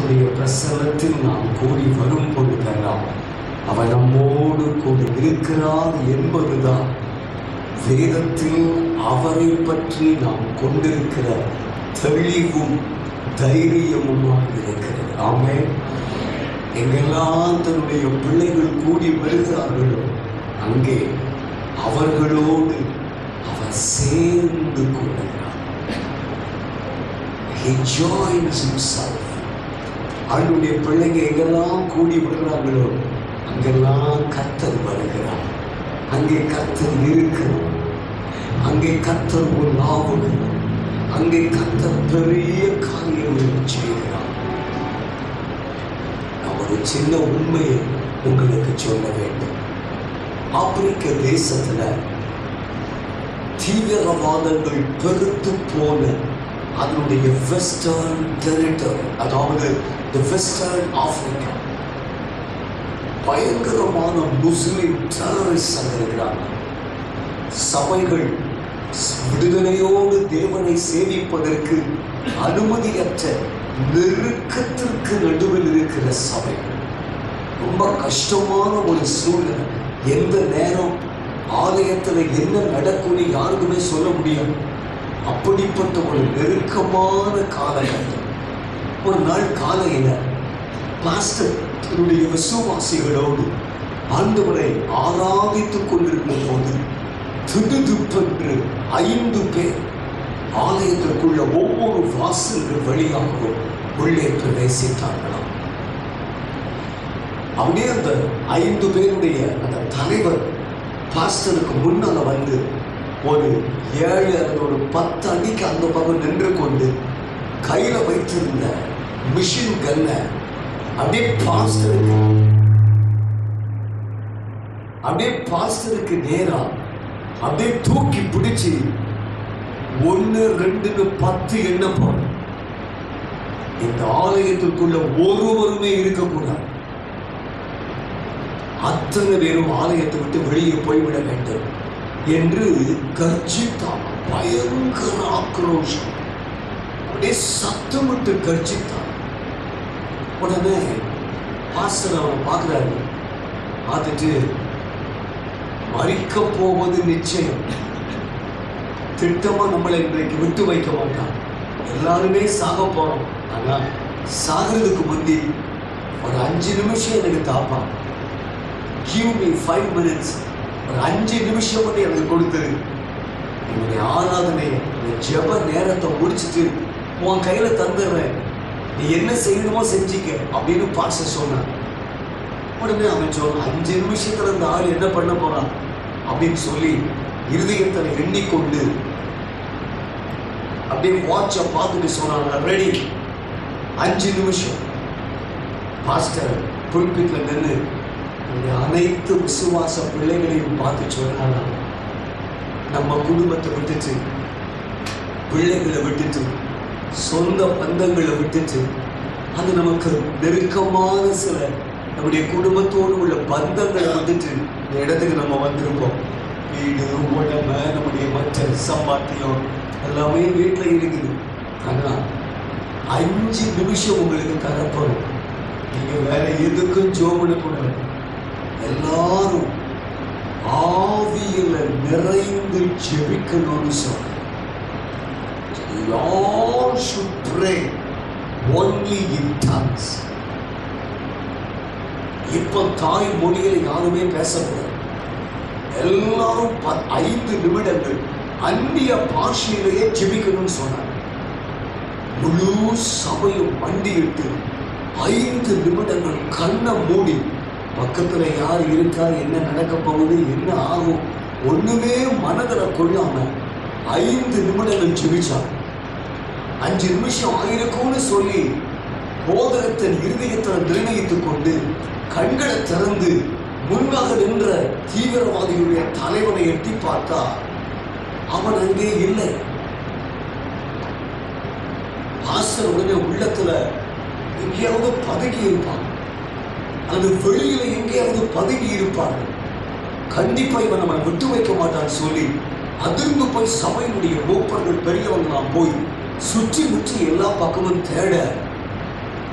கர்த்தருடைய பிரசன்னத்தில் நாம் கூடி வரும் பொழுதெல்லாம் அவர் நம்மோடு கூட இருக்கிறார் என்பதுதான் வேதத்தில் அவரை பற்றி நாம் கொண்டிருக்கிற தெளிவும் தைரியமுமாக இருக்கிறது ஆமே எங்கெல்லாம் தன்னுடைய பிள்ளைகள் கூடி வருகிறார்களோ அங்கே அவர்களோடு அவர் சேர்ந்து கொள்கிறார் He joins himself. அவருடைய பிள்ளைங்க எங்கெல்லாம் கூடி விடுறாங்களோ அங்கெல்லாம் கர்த்தர் வருகிறார் அங்கே கர்த்தர் இருக்கிறார் அங்கே கர்த்தர் உலாவுகிறார் அங்கே கர்த்தர் பெரிய காரியங்களை செய்கிறார் நான் ஒரு சின்ன உண்மையை உங்களுக்கு சொல்ல வேண்டும் ஆப்பிரிக்க தேசத்துல தீவிரவாதங்கள் பெருத்து போன அதனுடைய வெஸ்டர்ன் டெரிட்டரி அதாவது தி வெஸ்டர்ன் ஆப்பிரிக்கா பயங்கரமான முஸ்லிம் டெரரிஸ்ட் அங்க இருக்கிறாங்க சபைகள் விடுதலையோடு தேவனை சேவிப்பதற்கு அனுமதியற்ற நெருக்கத்திற்கு நடுவில் இருக்கிற சபை ரொம்ப கஷ்டமான ஒரு சூழ்நிலை எந்த நேரம் ஆலயத்துல என்ன நடக்கும்னு யாருக்குமே சொல்ல முடியாது அப்படிப்பட்ட ஒரு நெருக்கமான காலகட்டம் ஒரு நாள் காலையில பாஸ்டர் தன்னுடைய விசுவாசிகளோடு ஆண்டவரை ஆராதித்துக் கொண்டிருக்கும் போது திடுதிப்பென்று ஐந்து பேர் ஆலயத்திற்குள்ள ஒவ்வொரு வாசல்கள் வழியாகவும் உள்ளே பிரவேசித்தார்களாம் அப்படியே அந்த ஐந்து பேருடைய அந்த தலைவர் பாஸ்டருக்கு முன்னால வந்து ஒரு ஏழு அல்லது ஒரு பத்து அடிக்கு அந்த பக்கம் நின்று கொண்டு கையில வைத்திருந்த மிஷின் கன்னை அப்படியே பாஸ்டருக்கு அப்படியே பாஸ்டருக்கு நேரா அப்படியே தூக்கி பிடிச்சு ஒன்னு ரெண்டுன்னு பத்து எண்ண போறோம் இந்த ஆலயத்திற்குள்ள ஒருவருமே இருக்கக்கூடாது அத்தனை பேரும் ஆலயத்தை விட்டு வெளியே போய்விட வேண்டும் என்று கர்ஜித்தான் பயங்கர ஆக்ரோஷம் அப்படியே சத்தமிட்டு கர்ஜித்தான் உடனே பாஸ்டர் அவன் பார்க்குறாரு பார்த்துட்டு மறிக்க போவது நிச்சயம் திட்டமா நம்மளை இன்றைக்கு விட்டு வைக்க மாட்டான் எல்லாருமே சாக போறோம் ஆனா சாகிறதுக்கு முந்தி ஒரு அஞ்சு நிமிஷம் எனக்கு தாப்பான் கிவ் மீ ஃபைவ் மினிட்ஸ் ஒரு அஞ்சு நிமிஷம் மட்டும் எனக்கு கொடுத்துரு என்னுடைய ஆராதனை இந்த ஜெப நேரத்தை முடிச்சிட்டு உன் கையில தந்துடுறேன் நீ என்ன செய்யணுமோ செஞ்சுக்க அப்படின்னு பாச சொன்னான் உடனே அவன் சொன்னான் அஞ்சு நிமிஷத்துல இந்த ஆள் என்ன பண்ண போறான் அப்படின்னு சொல்லி இருதயத்தில் எண்ணிக்கொண்டு அப்படியே வாட்சை பார்த்துட்டு சொன்னாங்க ரெடி அஞ்சு நிமிஷம் பாஸ்டர் புல்பிட்ல நின்று இந்த அனைத்து விசுவாச பிள்ளைகளையும் பார்த்து சொன்னாங்க நம்ம குடும்பத்தை விட்டுட்டு பிள்ளைகளை விட்டுட்டு சொந்த பந்தங்களை விட்டுட்டு அது நமக்கு நெருக்கமான சில நம்முடைய குடும்பத்தோடு உள்ள பந்தங்களை விட்டுட்டு இந்த இடத்துக்கு நம்ம வந்திருக்கோம் வீடு உடமை நம்முடைய மற்ற சம்பாத்தியம் எல்லாமே வீட்டில் இருக்குது ஆனால் அஞ்சு நிமிஷம் உங்களுக்கு தரப்படும் நீங்க வேற எதுக்கும் ஜோபன கூடாது எல்லாரும் ஆவியில நிறைந்து ஜெபிக்கணும்னு சொல்றேன் You all should pray only in tongues. இப்ப தாய் மொழிகளை யாருமே பேசக்கூடாது எல்லாரும் ப- ஐந்து நிமிடங்கள் அந்நிய பாஷையிலேயே ஜெபிக்கணும்னு சொன்னாங்க முழு சபையும் மண்டியிட்டு ஐந்து நிமிடங்கள் கண்ணை மூடி பக்கத்துல யார் இருக்கா என்ன நடக்க போகுது என்ன ஆகும் ஒண்ணுமே மனதில் கொள்ளாம ஐந்து நிமிடங்கள் ஜெபிச்சாங்க அஞ்சு நிமிஷம் ஆயிருக்கும்னு சொல்லி போதகத்தின் இருதயத்தில் நிர்ணயித்துக் கொண்டு கண்களை திறந்து முன்னாக நின்ற தீவிரவாதிகளுடைய தலைவனை எட்டி பார்த்தா அவன் அங்கே இல்லை பாஸ்டர் உடனே உள்ளத்துல எங்கேயாவது பதுங்கி இருப்பான் அல்லது வெளியில எங்கேயாவது பதுங்கி இருப்பான் கண்டிப்பா இவன் நம்மளை விட்டு வைக்க மாட்டான்னு சொல்லி அதிர்ந்து போய் சபையினுடைய மூப்பர்கள் பெரியவங்க நான் போய் சுற்றி முற்றி எல்லா பக்கமும் தேட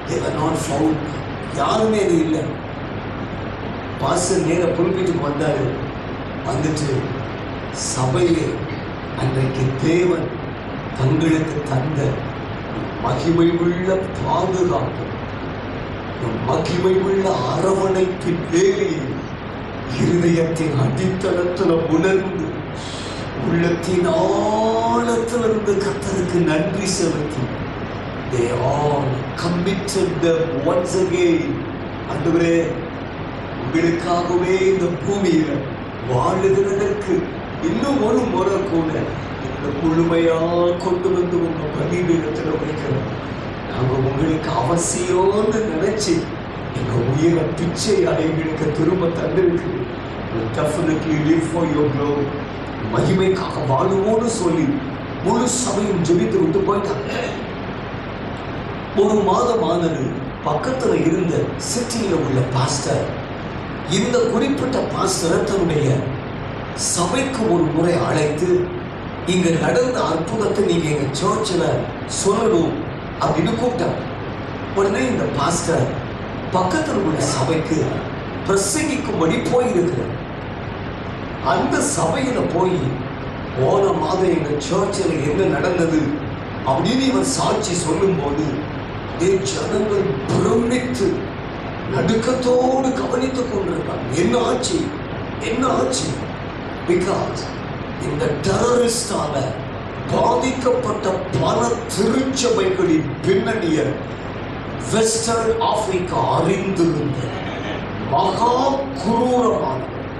they were not found யாருமே அது இல்லை பாஸ்டர் நேர புல்பிட்டுக்கு வந்தாரு வந்துட்டு சபையிலே அன்றைக்கு தேவன் தங்களுக்கு தந்த மகிமை உள்ள பாதுகாப்பு மகிமை உள்ள அரவணைப்பின் வேலையில் இருதயத்தின் அடித்தளத்தில் உணர்ந்து உள்ளத்தின் ஆழத்திலிருந்து கத்தருக்கு நன்றி செலுத்தி they all committed them once again ஆண்டவரே உங்களுக்காகவே இந்த பூமியில வாழுகிறதற்கு இன்னும் ஒரு முறை கூட இந்த முழுமையா கொண்டு வந்து உங்க பலிபீடத்துல வைக்கிறோம் நாங்க உங்களுக்கு அவசியம்னு நினைச்சு எங்க உயிரை பிச்சையா எங்களுக்கு திரும்ப தந்திருக்கு definitely live for your glory மகிமைக்காக வாழுவோன்னு சொல்லி முழு சபையும் ஜெபித்து விட்டு போயிட்டாங்க ஒரு மாதம் ஆனது பக்கத்துல இருந்த சிட்டியில உள்ள பாஸ்டர் இந்த குறிப்பிட்ட பாஸ்டரை தன்னுடைய சபைக்கு ஒரு முறை அழைத்து இங்க நடந்த அற்புதத்தை நீங்க எங்க சர்ச்சில் சொல்லணும் அப்படின்னு கூப்பிட்டாங்க உடனே இந்த பாஸ்டர் பக்கத்தில் உள்ள சபைக்கு பிரசங்கிக்கும்படி போயிருக்கிறார் அந்த சபையில போய் போன மாதம் எங்க சர்ச்சில் என்ன நடந்தது அப்படின்னு இவன் சாட்சி சொல்லும்போது என் ஜனங்கள் பிரமித்து நடுக்கத்தோடு கவனித்துக் கொண்டிருக்காங்க என்ன ஆச்சு என்ன ஆச்சு பிகாஸ் இந்த டெரரிஸ்டால பாதிக்கப்பட்ட பல திருச்சபைகளின் பின்னணிய வெஸ்டர்ன் ஆப்பிரிக்கா அறிந்திருந்த மகா குரூரமான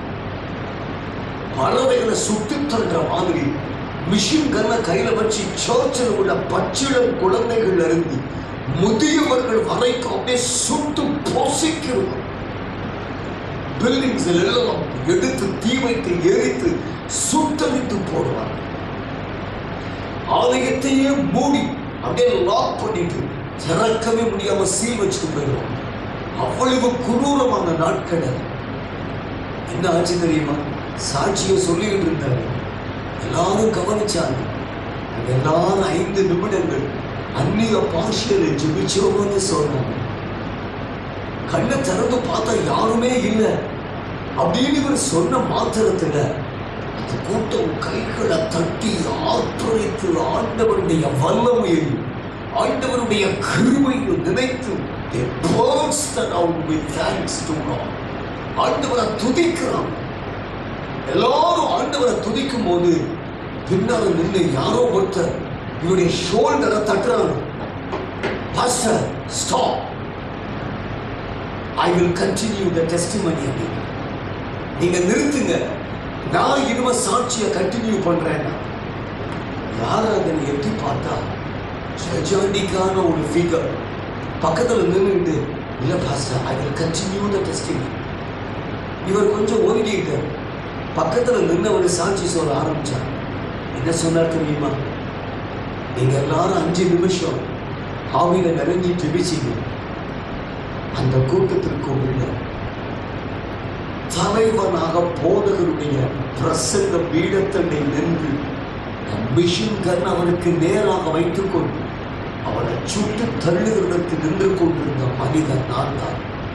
பலவைகளை சுட்டு தள்ளுற மாதிரி மிஷின் கன்ன கையில வச்சு சர்ச்சில் உள்ள பச்சிளம் குழந்தைகள் இருந்து முதியவர்கள் வரைக்கும் அப்படியே சுட்டு பொசிக்கிறோம் பில்டிங்ஸ் எல்லாம் எடுத்து தீ வைத்து எரித்து சுட்டரித்து போடுவாங்க ஆலயத்தையே மூடி அப்படியே லாக் பண்ணிட்டு திறக்கவே முடியாம சீல் வச்சுட்டு போயிடுவாங்க அவ்வளவு குரூரமான நாட்கள் அது. என்ன ஆச்சு தெரியுமா சாட்சியை சொல்லிக்கிட்டு இருந்தாங்க எல்லாரும் கவனிச்சாங்க அங்க எல்லாரும் ஐந்து நிமிடங்கள் அந்நிய பாஷையில ஜெபிச்சோம்னு சொன்னாங்க கண்ணை திறந்து பார்த்தா யாருமே இல்லை அப்படின்னு இவர் சொன்ன மாத்திரத்துல அந்த கூட்டம் கைகளை தட்டி ஆர்ப்பரித்து ஆண்டவருடைய வல்லமையையும் ஆண்டவருடைய கிருமையும் நினைத்து they bursted out with thanks to God. ஆண்டவரை துதிக்கிறான் எல்லாரும் ஆண்டவரை துதிக்கும் போது பின்னால நின்று யாரோ ஒருத்தர் இவருடைய ஷோல்டரை தட்டுறாங்க pastor stop I will continue the testimony அப்படின்னு நீங்க நிறுத்துங்க நான் இனிமே சாட்சியை கண்டினியூ பண்றேன்னா யார் அதனை எட்டி பார்த்தா ஜஜாண்டிக்கான ஒரு ஃபிகர் பக்கத்துல நின்றுட்டு இல்ல pastor I will continue the testimony இவர் கொஞ்சம் ஒதுங்கிட்டார் பக்கத்துல நின்னவர் சாட்சி சொல்ல ஆரம்பிச்சார் என்ன சொன்னார் தெரியுமா நீங்க எல்லாரும் அஞ்சு நிமிஷம் ஆவியில நிறைஞ்சி ஜெபிச்சீங்க அந்த கூட்டத்திற்கு உள்ள தலைவனாக போதகருடைய பிரசங்க பீடத்தண்டை நின்று மிஷின் கன் அவனுக்கு நேராக வைத்துக் கொண்டு அவனை சுட்டு தள்ளுகிறதற்கு நின்று கொண்டிருந்த மனிதன் நான் தான்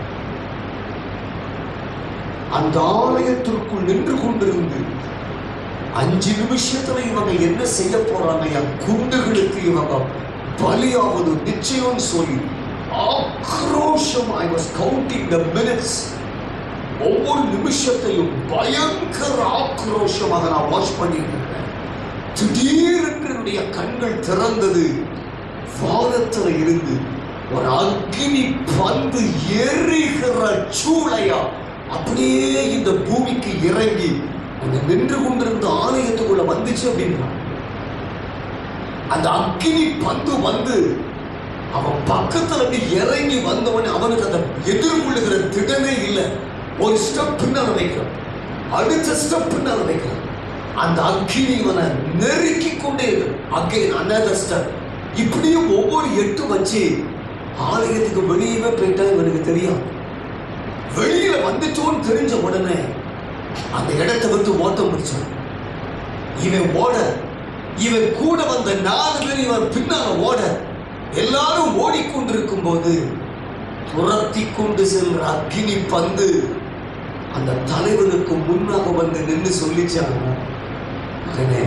அந்த ஆலயத்திற்குள் நின்று கொண்டிருந்து அஞ்சு நிமிஷத்துல இவங்க என்ன செய்ய போறாங்க என் குண்டுகளுக்கு இவங்க பலியாவது நிச்சயம் சொல்லி ஆக்ரோஷம் I was counting the minutes ஒவ்வொரு நிமிஷத்தையும் பயங்கர ஆக்ரோஷமாக நான் வாட்ச் பண்ணிட்டு இருக்கேன் திடீரென்று என்னுடைய கண்கள் திறந்தது வானத்துல இருந்து ஒரு அக்னி பந்து எரிகிற சூளையா அப்படியே இந்த பூமிக்கு இறங்கி அங்க நின்று கொண்டிருந்த ஆலயத்துக்குள்ள வந்துச்சு அப்படின்னா அந்த அக்னி பந்து வந்து அவன் பக்கத்துல இருந்து இறங்கி வந்தவன் அவனுக்கு அந்த எதிர்கொள்ளுகிற திடமே இல்லை ஒரு ஸ்டெப் பின்னால வைக்கிறான் அடுத்த ஸ்டெப் பின்னால வைக்கிறான் அந்த அக்கினி இவனை நெருக்கி கொண்டே அகைன் another step இப்படியும் ஒவ்வொரு எட்டு வச்சு ஆலயத்துக்கு வெளியவே போயிட்டா இவனுக்கு தெரியும் வெளியில வந்துட்டோன்னு தெரிஞ்ச உடனே அந்த இடத்தை விட்டு ஓட்டம் முடிச்சான் இவன் ஓட இவன் கூட வந்த நாலு பேர் இவன் பின்னால ஓட எல்லாரும் ஓடிக்கொண்டிருக்கும் போது துரத்தி கொண்டு செல்ற அக்கினி பந்து அந்த தலைவனுக்கு முன்னாக வந்து நின்று சொல்லிச்சாங்க மகனே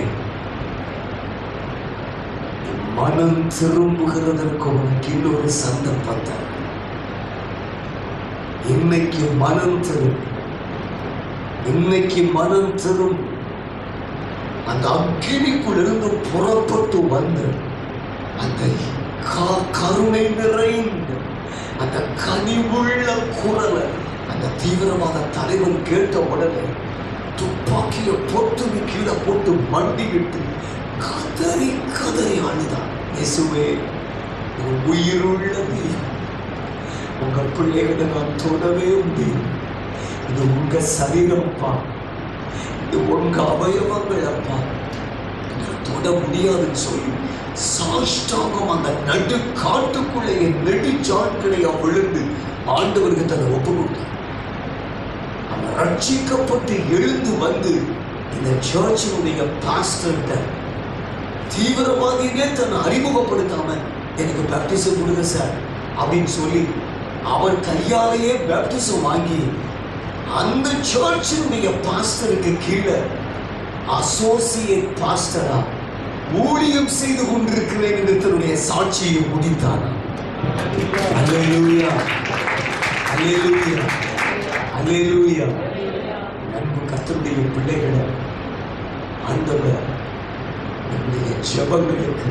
மனம் திரும்புகிறதற்கு உனக்கு இன்னொரு சந்தர்ப்பத்தை இன்னைக்கு மனம் திரும் இன்னைக்கு மனம் திரும் அந்த அக்கினிக்குள்ளிருந்து புறப்பட்டு வந்து அந்த க- கருணை நிறைந்த அந்த கனிவுள்ள குரலை அந்த தீவிரவாத தலைவன் கேட்ட உடனே துப்பாக்கிய பொத்து கீழே போட்டு மண்டிக்கிட்டு கதறி கதறி அழுதான் இயேசுவே ஒரு உயிருள்ள தெய்வம் உங்க பிள்ளைகளை நான் தொடவே முடியும் இது உங்க சரீரம்ப்பா இது உங்க அவயவங்கள் அப்பா நான் தொட முடியாதுன்னு சொல்லி சாஷ்டாங்கம் அந்த நடு காட்டுக்குள்ளே என் நெடுஞ்சாட்களையா விழுந்து ஆண்டவருக்கு தன்னை ஒப்பு கொடுத்தார் அவன் ரட்சிக்கப்பட்டு எழுந்து வந்து இந்த சர்ச்சினுடைய பாஸ்டர்கிட்ட தீவிரவாதியிலே தன்னை அறிமுகப்படுத்தாம எனக்கு பேப்டிசம் கொடுங்க சார் அப்படின்னு சொல்லி அவர் கையாலேயே பேப்டிசம் வாங்கி அந்த சர்ச்சினுடைய பாஸ்டருக்கு கீழே அசோசியேட் பாஸ்டரா ஊழியம் செய்து கொண்டிருக்கிறேன் என்று தன்னுடைய சாட்சியை முடித்தார் அல்லேலூயா அல்லேலூயா அல்லேலூயா அன்பு கர்த்தருடைய பிள்ளைகளை ஆண்டவர் நம்முடைய ஜெபங்களுக்கு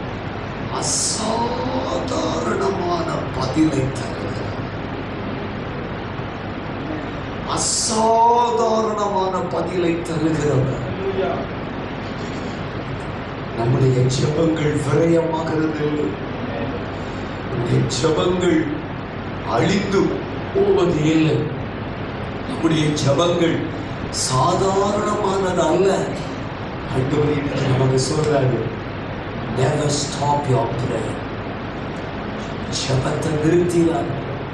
அசாதாரணமான பதிலை தருகிறார் அசாதாரணமான பதிலை தருகிறவர் நம்முடைய ஜெபங்கள் விரயமாகிறது இல்லை நம்முடைய ஜெபங்கள் அழிந்து போவது இல்லை நம்முடைய ஜெபங்கள் சாதாரணமானது அல்ல ஆண்டவர் இன்னைக்கு நமக்கு சொல்றாரு never stop your prayer ஜெபத்தை நிறுத்தினார்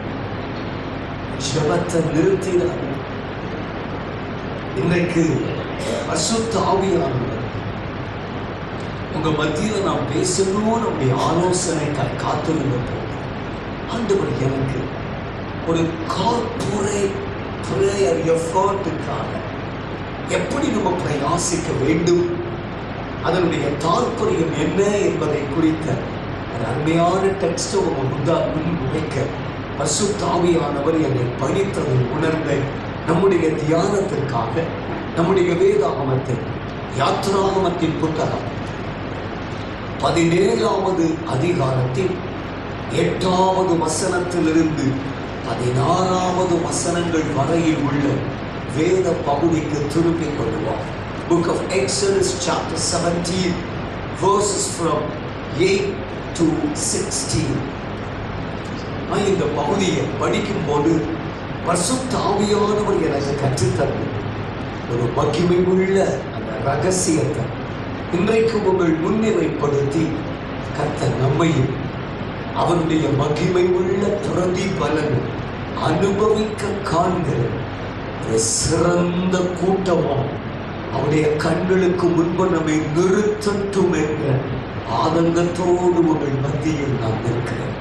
ஜெபத்தை நிறுத்தினார் இன்றைக்கு அசுத்த ஆவியானவர் உங்க மத்தியில நான் பேசணும் நம்முடைய ஆலோசனைக்காய் காத்திருந்த போது ஆண்டவர் எனக்கு ஒரு கார்பரேட் பிரேயர் எஃபர்ட்டுக்காக எப்படி நம்ம பிரயாசிக்க வேண்டும் அதனுடைய தாற்பயம் என்ன என்பதை குறித்த ஒரு அருமையான டெக்ஸ்ட் உங்க முந்தா முன் வைக்க பசுத்தாவியானவர் என்னை பணித்ததை உணர்ந்த நம்முடைய தியானத்திற்காக நம்முடைய வேதாகமத்தில் யாத்ராகமத்தின் புத்தகம் பதினேழாவது அதிகாரத்தில் எட்டாவது வசனத்திலிருந்து பதினாறாவது வசனங்கள் வரையில் உள்ள வேத பகுதிக்கு திருப்பிக் கொள்வோம் Book of Exodus chapter 17 verses from 8 to 16 நான் இந்த பகுதியை படிக்கும்போது பரிசுத்த ஆவியானவர் எனக்கு கற்றுத்தந்து ஒரு மகிமை உள்ள அந்த ரகசியத்தை இன்றைக்கு உங்கள் முன்னிலைப்படுத்தி கர்த்தர் நம்மையும் அவருடைய மகிமை உள்ள பிரதிபலன் அனுபவிக்க காண்கிற ஒரு சிறந்த கூட்டமா அவருடைய கண்களுக்கு முன்பு நம்மை நிறுத்தட்டும் என்ற ஆதங்கத்தோடு உங்கள் மத்தியில் நாம் இருக்கிறேன்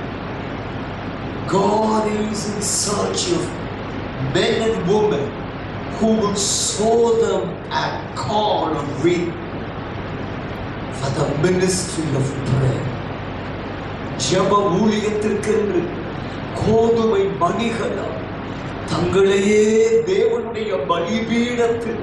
God is in search of men and women who will sow them and call and reap for the ministry of prayer. ஜெப ஊழியத்திற்கென்று கோதுமை மணிகளால் தங்களையே தேவனுடைய பலிபீடத்தில்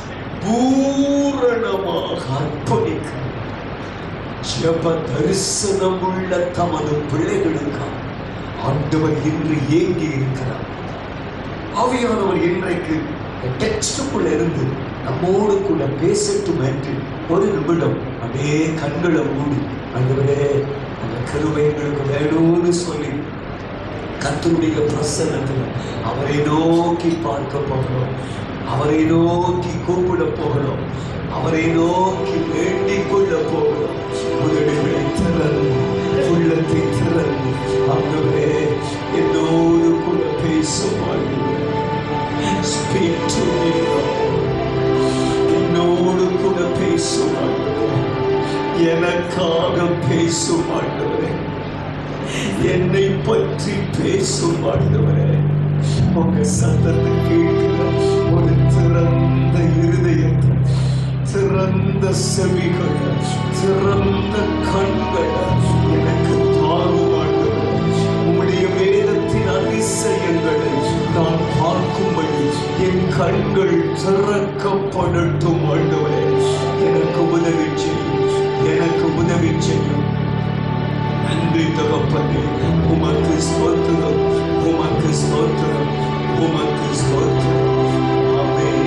பூரணமாக அர்ப்பணிக்க ஜெப தரிசனமுள்ள தமது பிள்ளைகளுக்காக ஆண்டவர் இன்று ஏங்கி இருக்கிறார் ஆவியானவர் இன்றைக்கு டெக்ஸ்டுக்குள்ள இருந்து நம்மோடு கூட பேசட்டும் என்று ஒரு நிமிடம் அப்படியே கண்களை மூடி ஆண்டவரே அந்த கிருபை எங்களுக்கு வேணும்னு சொல்லி கர்த்தருடைய பிரசன்னத்தில் அவரை நோக்கி பார்க்க போகிறோம் அவரை நோக்கி கூப்பிட போகிறோம் அவரை நோக்கி வேண்டிக் கொள்ள போகிறோம் உதடுகளை திறந்து உள்ளத்தை திறந்து ஆண்டவரே என்னோடு கூட பேசுவார்கள் Speak to me, Lord. என்னோடு கூட பேசுவார்கள் எனக்காக பேசுவாண்டவரே என்னை பற்றி பேசும் ஆண்டவரே உங்க சத்தத்தை கேட்கிற ஒரு திறந்த இருதயத்தை திறந்த செவிகள் திறந்த கண்கள் எனக்கு தாரும் ஆண்டவரே உம்முடைய வேதத்தின் அதிசயங்களை நான் பார்க்கும்படி என் கண்கள் திறக்கப்படட்டும் ஆண்டவரே எனக்கு உதவி செய்யும் எனக்கு உதவி செய்யும் நன்றி தகப்பனே உமக்கு ஸ்தோத்திரம் உமக்கு ஸ்தோத்திரம் உமக்கு ஸ்தோத்திரம் ஆமென்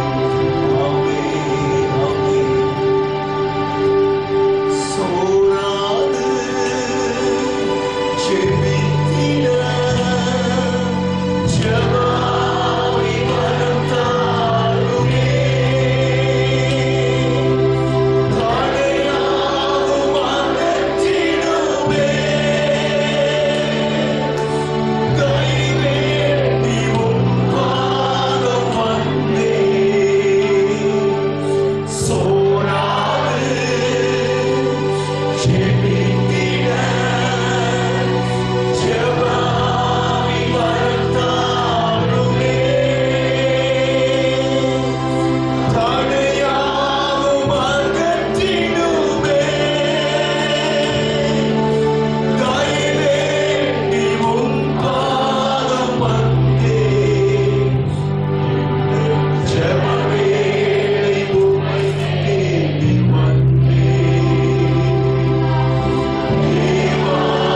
ஆமென் ஆமென் சோராது ஜெபித்திட ஜெபாவி மனம் தாருமே தடையாகும் அகற்றிடுமே கைவே நீ உன் பாதம் வந்தே சோராது ஜெபித்திட ஜெபாவி மனம் தாருமே தடையாகும் அகற்றிடுமே கைவே நீ உன் பாதம் வந்தே ஜெபவேளை உம்மை தேடி வந்தேன். தேவா,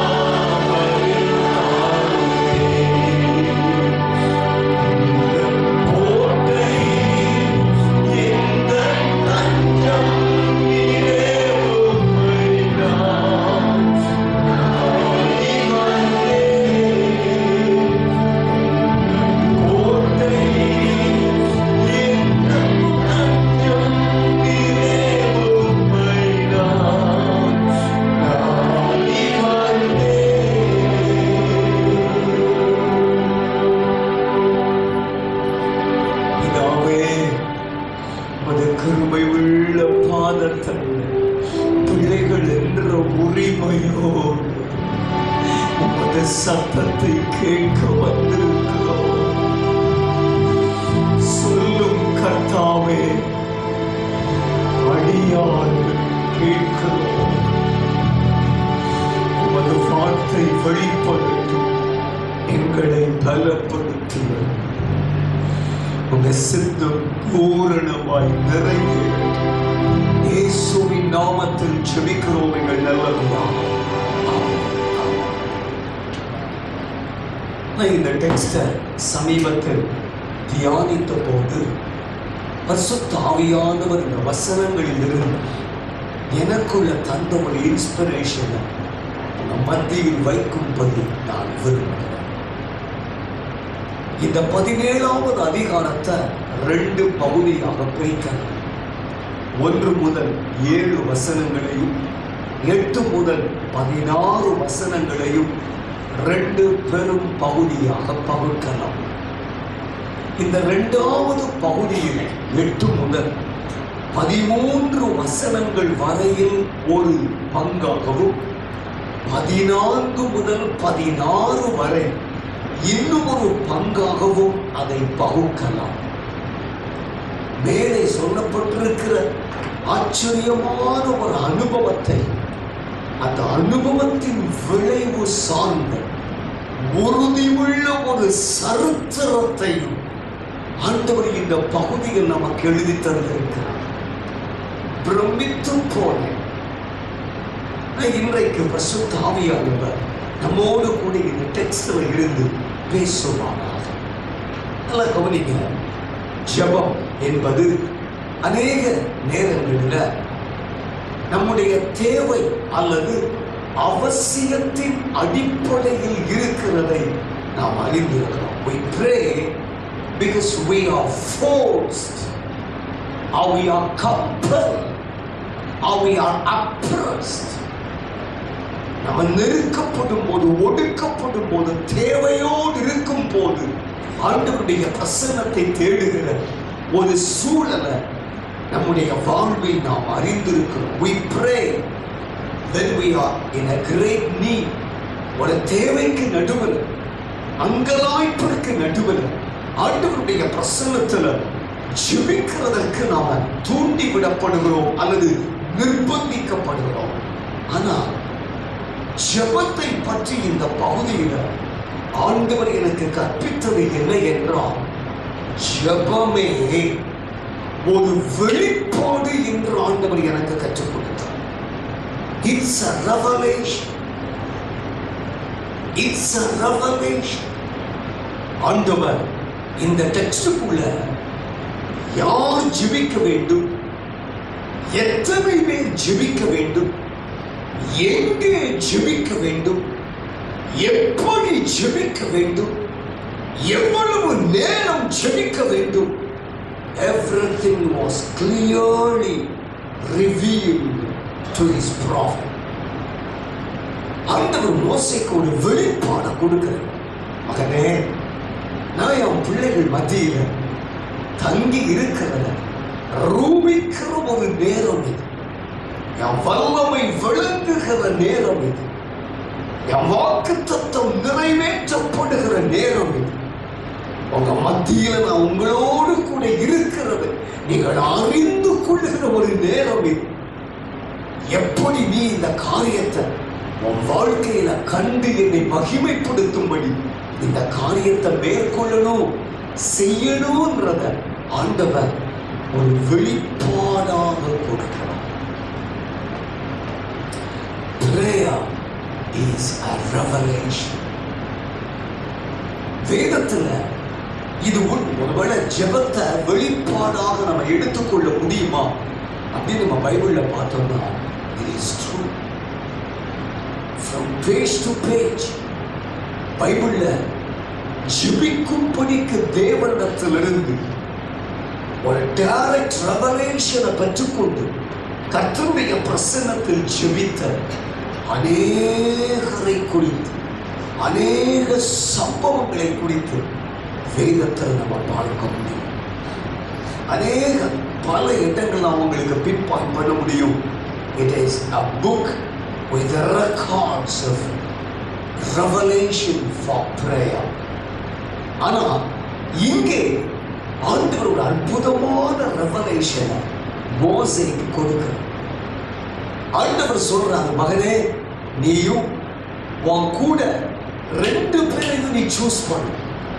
வருந்தாருமே. கோட்டை, எந்தன் தஞ்சம், நீரே உம்மை நான் நாடி வந்தேன். கோட்டை, எந்தன் தஞ்சம், நீரே உம்மை நான் நாடி வந்தேன். பிதாவே உமது கிருபை உள்ள பாதத்தில் பிள்ளைகள் என்ற உரிமையோடு உமது சத்தத்தை கேட்க வந்திருக்கிறோம் சொல்லும் கர்த்தாவே அடியான் கேட்கிறோம் உமது வார்த்தை வெளிப்படுத்தும் எங்களை பலப்படுத்தும் உங்க சித்தம் பூரணமாய் நிறைவேறும் இயேசுவின் நாமத்தில் ஜெபிக்கிறோம் எங்கள் நல்ல பிதாவே. ஆமென். நான் இந்த டெக்ஸ்ட சமீபத்தில் தியானித்த போது பரிசுத்த ஆவியானவர் இந்த வசனங்களில் இருந்து எனக்குள்ள தந்த ஒரு இன்ஸ்பிரேஷனை உங்க மத்தியில் வைக்கும்படி நான் விரும்புகிறேன் இந்த பதினேழாவது அதிகாரத்தை ரெண்டு பகுதியாக பிரிக்கலாம் ஒன்று முதல் ஏழு வசனங்களையும் எட்டு முதல் பதினாறு வசனங்களையும் ரெண்டு பெரும் பகுதியாக பகுக்கலாம் இந்த இரண்டாவது பகுதியில் எட்டு முதல் பதிமூன்று வசனங்கள் வரையில் ஒரு பங்காகவும் பதினான்கு முதல் பதினாறு வரை இன்னும் ஒரு பங்காகவும் அதை பகுக்கலாம் மேலே சொல்லப்பட்டிருக்கிற ஆச்சரியமான ஒரு அனுபவத்தை அந்த அனுபவத்தின் விளைவு சார்ந்த உறுதியுள்ள ஒரு சரித்திரத்தையும் ஆண்டவர் இந்த பகுதியில் நமக்கு எழுதி தந்திருக்கிறார் பிரமித்து போனேன் நான் இன்றைக்கு பசுத்த ஆவியானவர் நம்மோடு கூட இந்த டெக்ஸ்டில் இருந்து பேசுவானாக நல்லா கவனிங்க ஜெபம் என்பது அநேக நேரங்களில் நம்முடைய தேவை அல்லது அவசியத்தின் அடிப்படையில் இருக்கிறதை நாம் அறிந்திருக்கிறோம் we pray because we are forced or we are compelled or we are oppressed நம்ம நெருக்கப்படும் போது ஒடுக்கப்படும் போது தேவையோடு இருக்கும் போது ஆண்டவருடைய பிரசன்னத்தை தேடுகிற ஒரு சூழலை நம்முடைய வாழ்வில் நாம் அறிந்திருக்கிறோம் we pray when we are in a great need ஒரு தேவைக்கு நடுவில் அங்கலாய்ப்பிற்கு நடுவில் ஆண்டவருடைய பிரசன்னத்துல ஜெபிக்கிறதற்கு நாம தூண்டி விடப்படுகிறோம் அல்லது நிர்பந்திக்கப்படுகிறோம் ஆனா ஜெபத்தை பற்றி இந்த பகுதியில் ஆண்டவர் எனக்கு கற்பித்தது என்ன என்றால் ஜெபமே ஒரு வெளிப்பாடு என்று ஆண்டவர் எனக்கு கற்றுக் கொடுத்தார் it's a revelation it's a revelation ஆண்டவர் இந்த டெக்ஸ்டுக்குள்ள யார் ஜெபிக்க வேண்டும் எத்தனை பேர் ஜெபிக்க வேண்டும் எங்கே ஜெபிக்க வேண்டும் எப்படி ஜெபிக்க வேண்டும் எவ்வளவு நேரம் ஜெபிக்க வேண்டும் everything was clearly revealed to his prophet ஆண்டவர் மோசைக்கு ஒரு வெளிப்பாடை கொடுக்கிறார் மகனே நான் என் பிள்ளைகள் மத்தியில தங்கி இருக்கிறத ரூபிக்கிற ஒரு நேரம் இது என் வல்லமை விளங்குகிற நேரம் இது என் வாக்கு தத்தம் நிறைவேற்றப்படுகிற நேரம் இது உங்க மத்தியில நான் உங்களோடு கூட இருக்கிறது நீங்கள் அறிந்து கொள்ளுகிற ஒரு நேரம் இது எப்படி நீ இந்த காரியத்தை உன் வாழ்க்கையில கண்டு என்னை மகிமைப்படுத்தும்படி இந்த காரியத்தை மேற்கொள்ளணும் செய்யணும்ன்றத ஆண்டவர் ஒரு வெளிப்பாடாக கொடுக்கிறார் Prayer is a revelation. வேதத்துல இது உன் ஒருவேளை ஜெபத்தை வெளிப்பாடாக நம்ம எடுத்துக்கொள்ள முடியுமா அப்படின்னு நம்ம பைபிள்ல பார்த்தோம்னா it is true from page to page பைபிள்ல ஜெபிக்கும்படிக்கு தேவனிடத்திலிருந்து ஒரு டைரக்ட் ரெவலேஷனை பெற்றுக்கொண்டு கர்த்தருடைய பிரசன்னத்தில் ஜெபித்த அநேகரை குறித்து அநேக சம்பவங்களை குறித்து வேதத்தில் நம்ம பார்க்க முடியும் அநேக பல இடங்கள் நான் உங்களுக்கு பின் பாயிண்ட் பண்ண முடியும் it is a book with records of revelation for prayer ஆனா இங்கே ஆண்டவர் ஒரு அற்புதமான ரெவலேஷனை மோசைக்கு கொடுக்கிறார் ஆண்டவர் சொல்றாரு மகனே நீயும் உன் கூட ரெண்டு பேரையும் நீ சூஸ் பண்ணு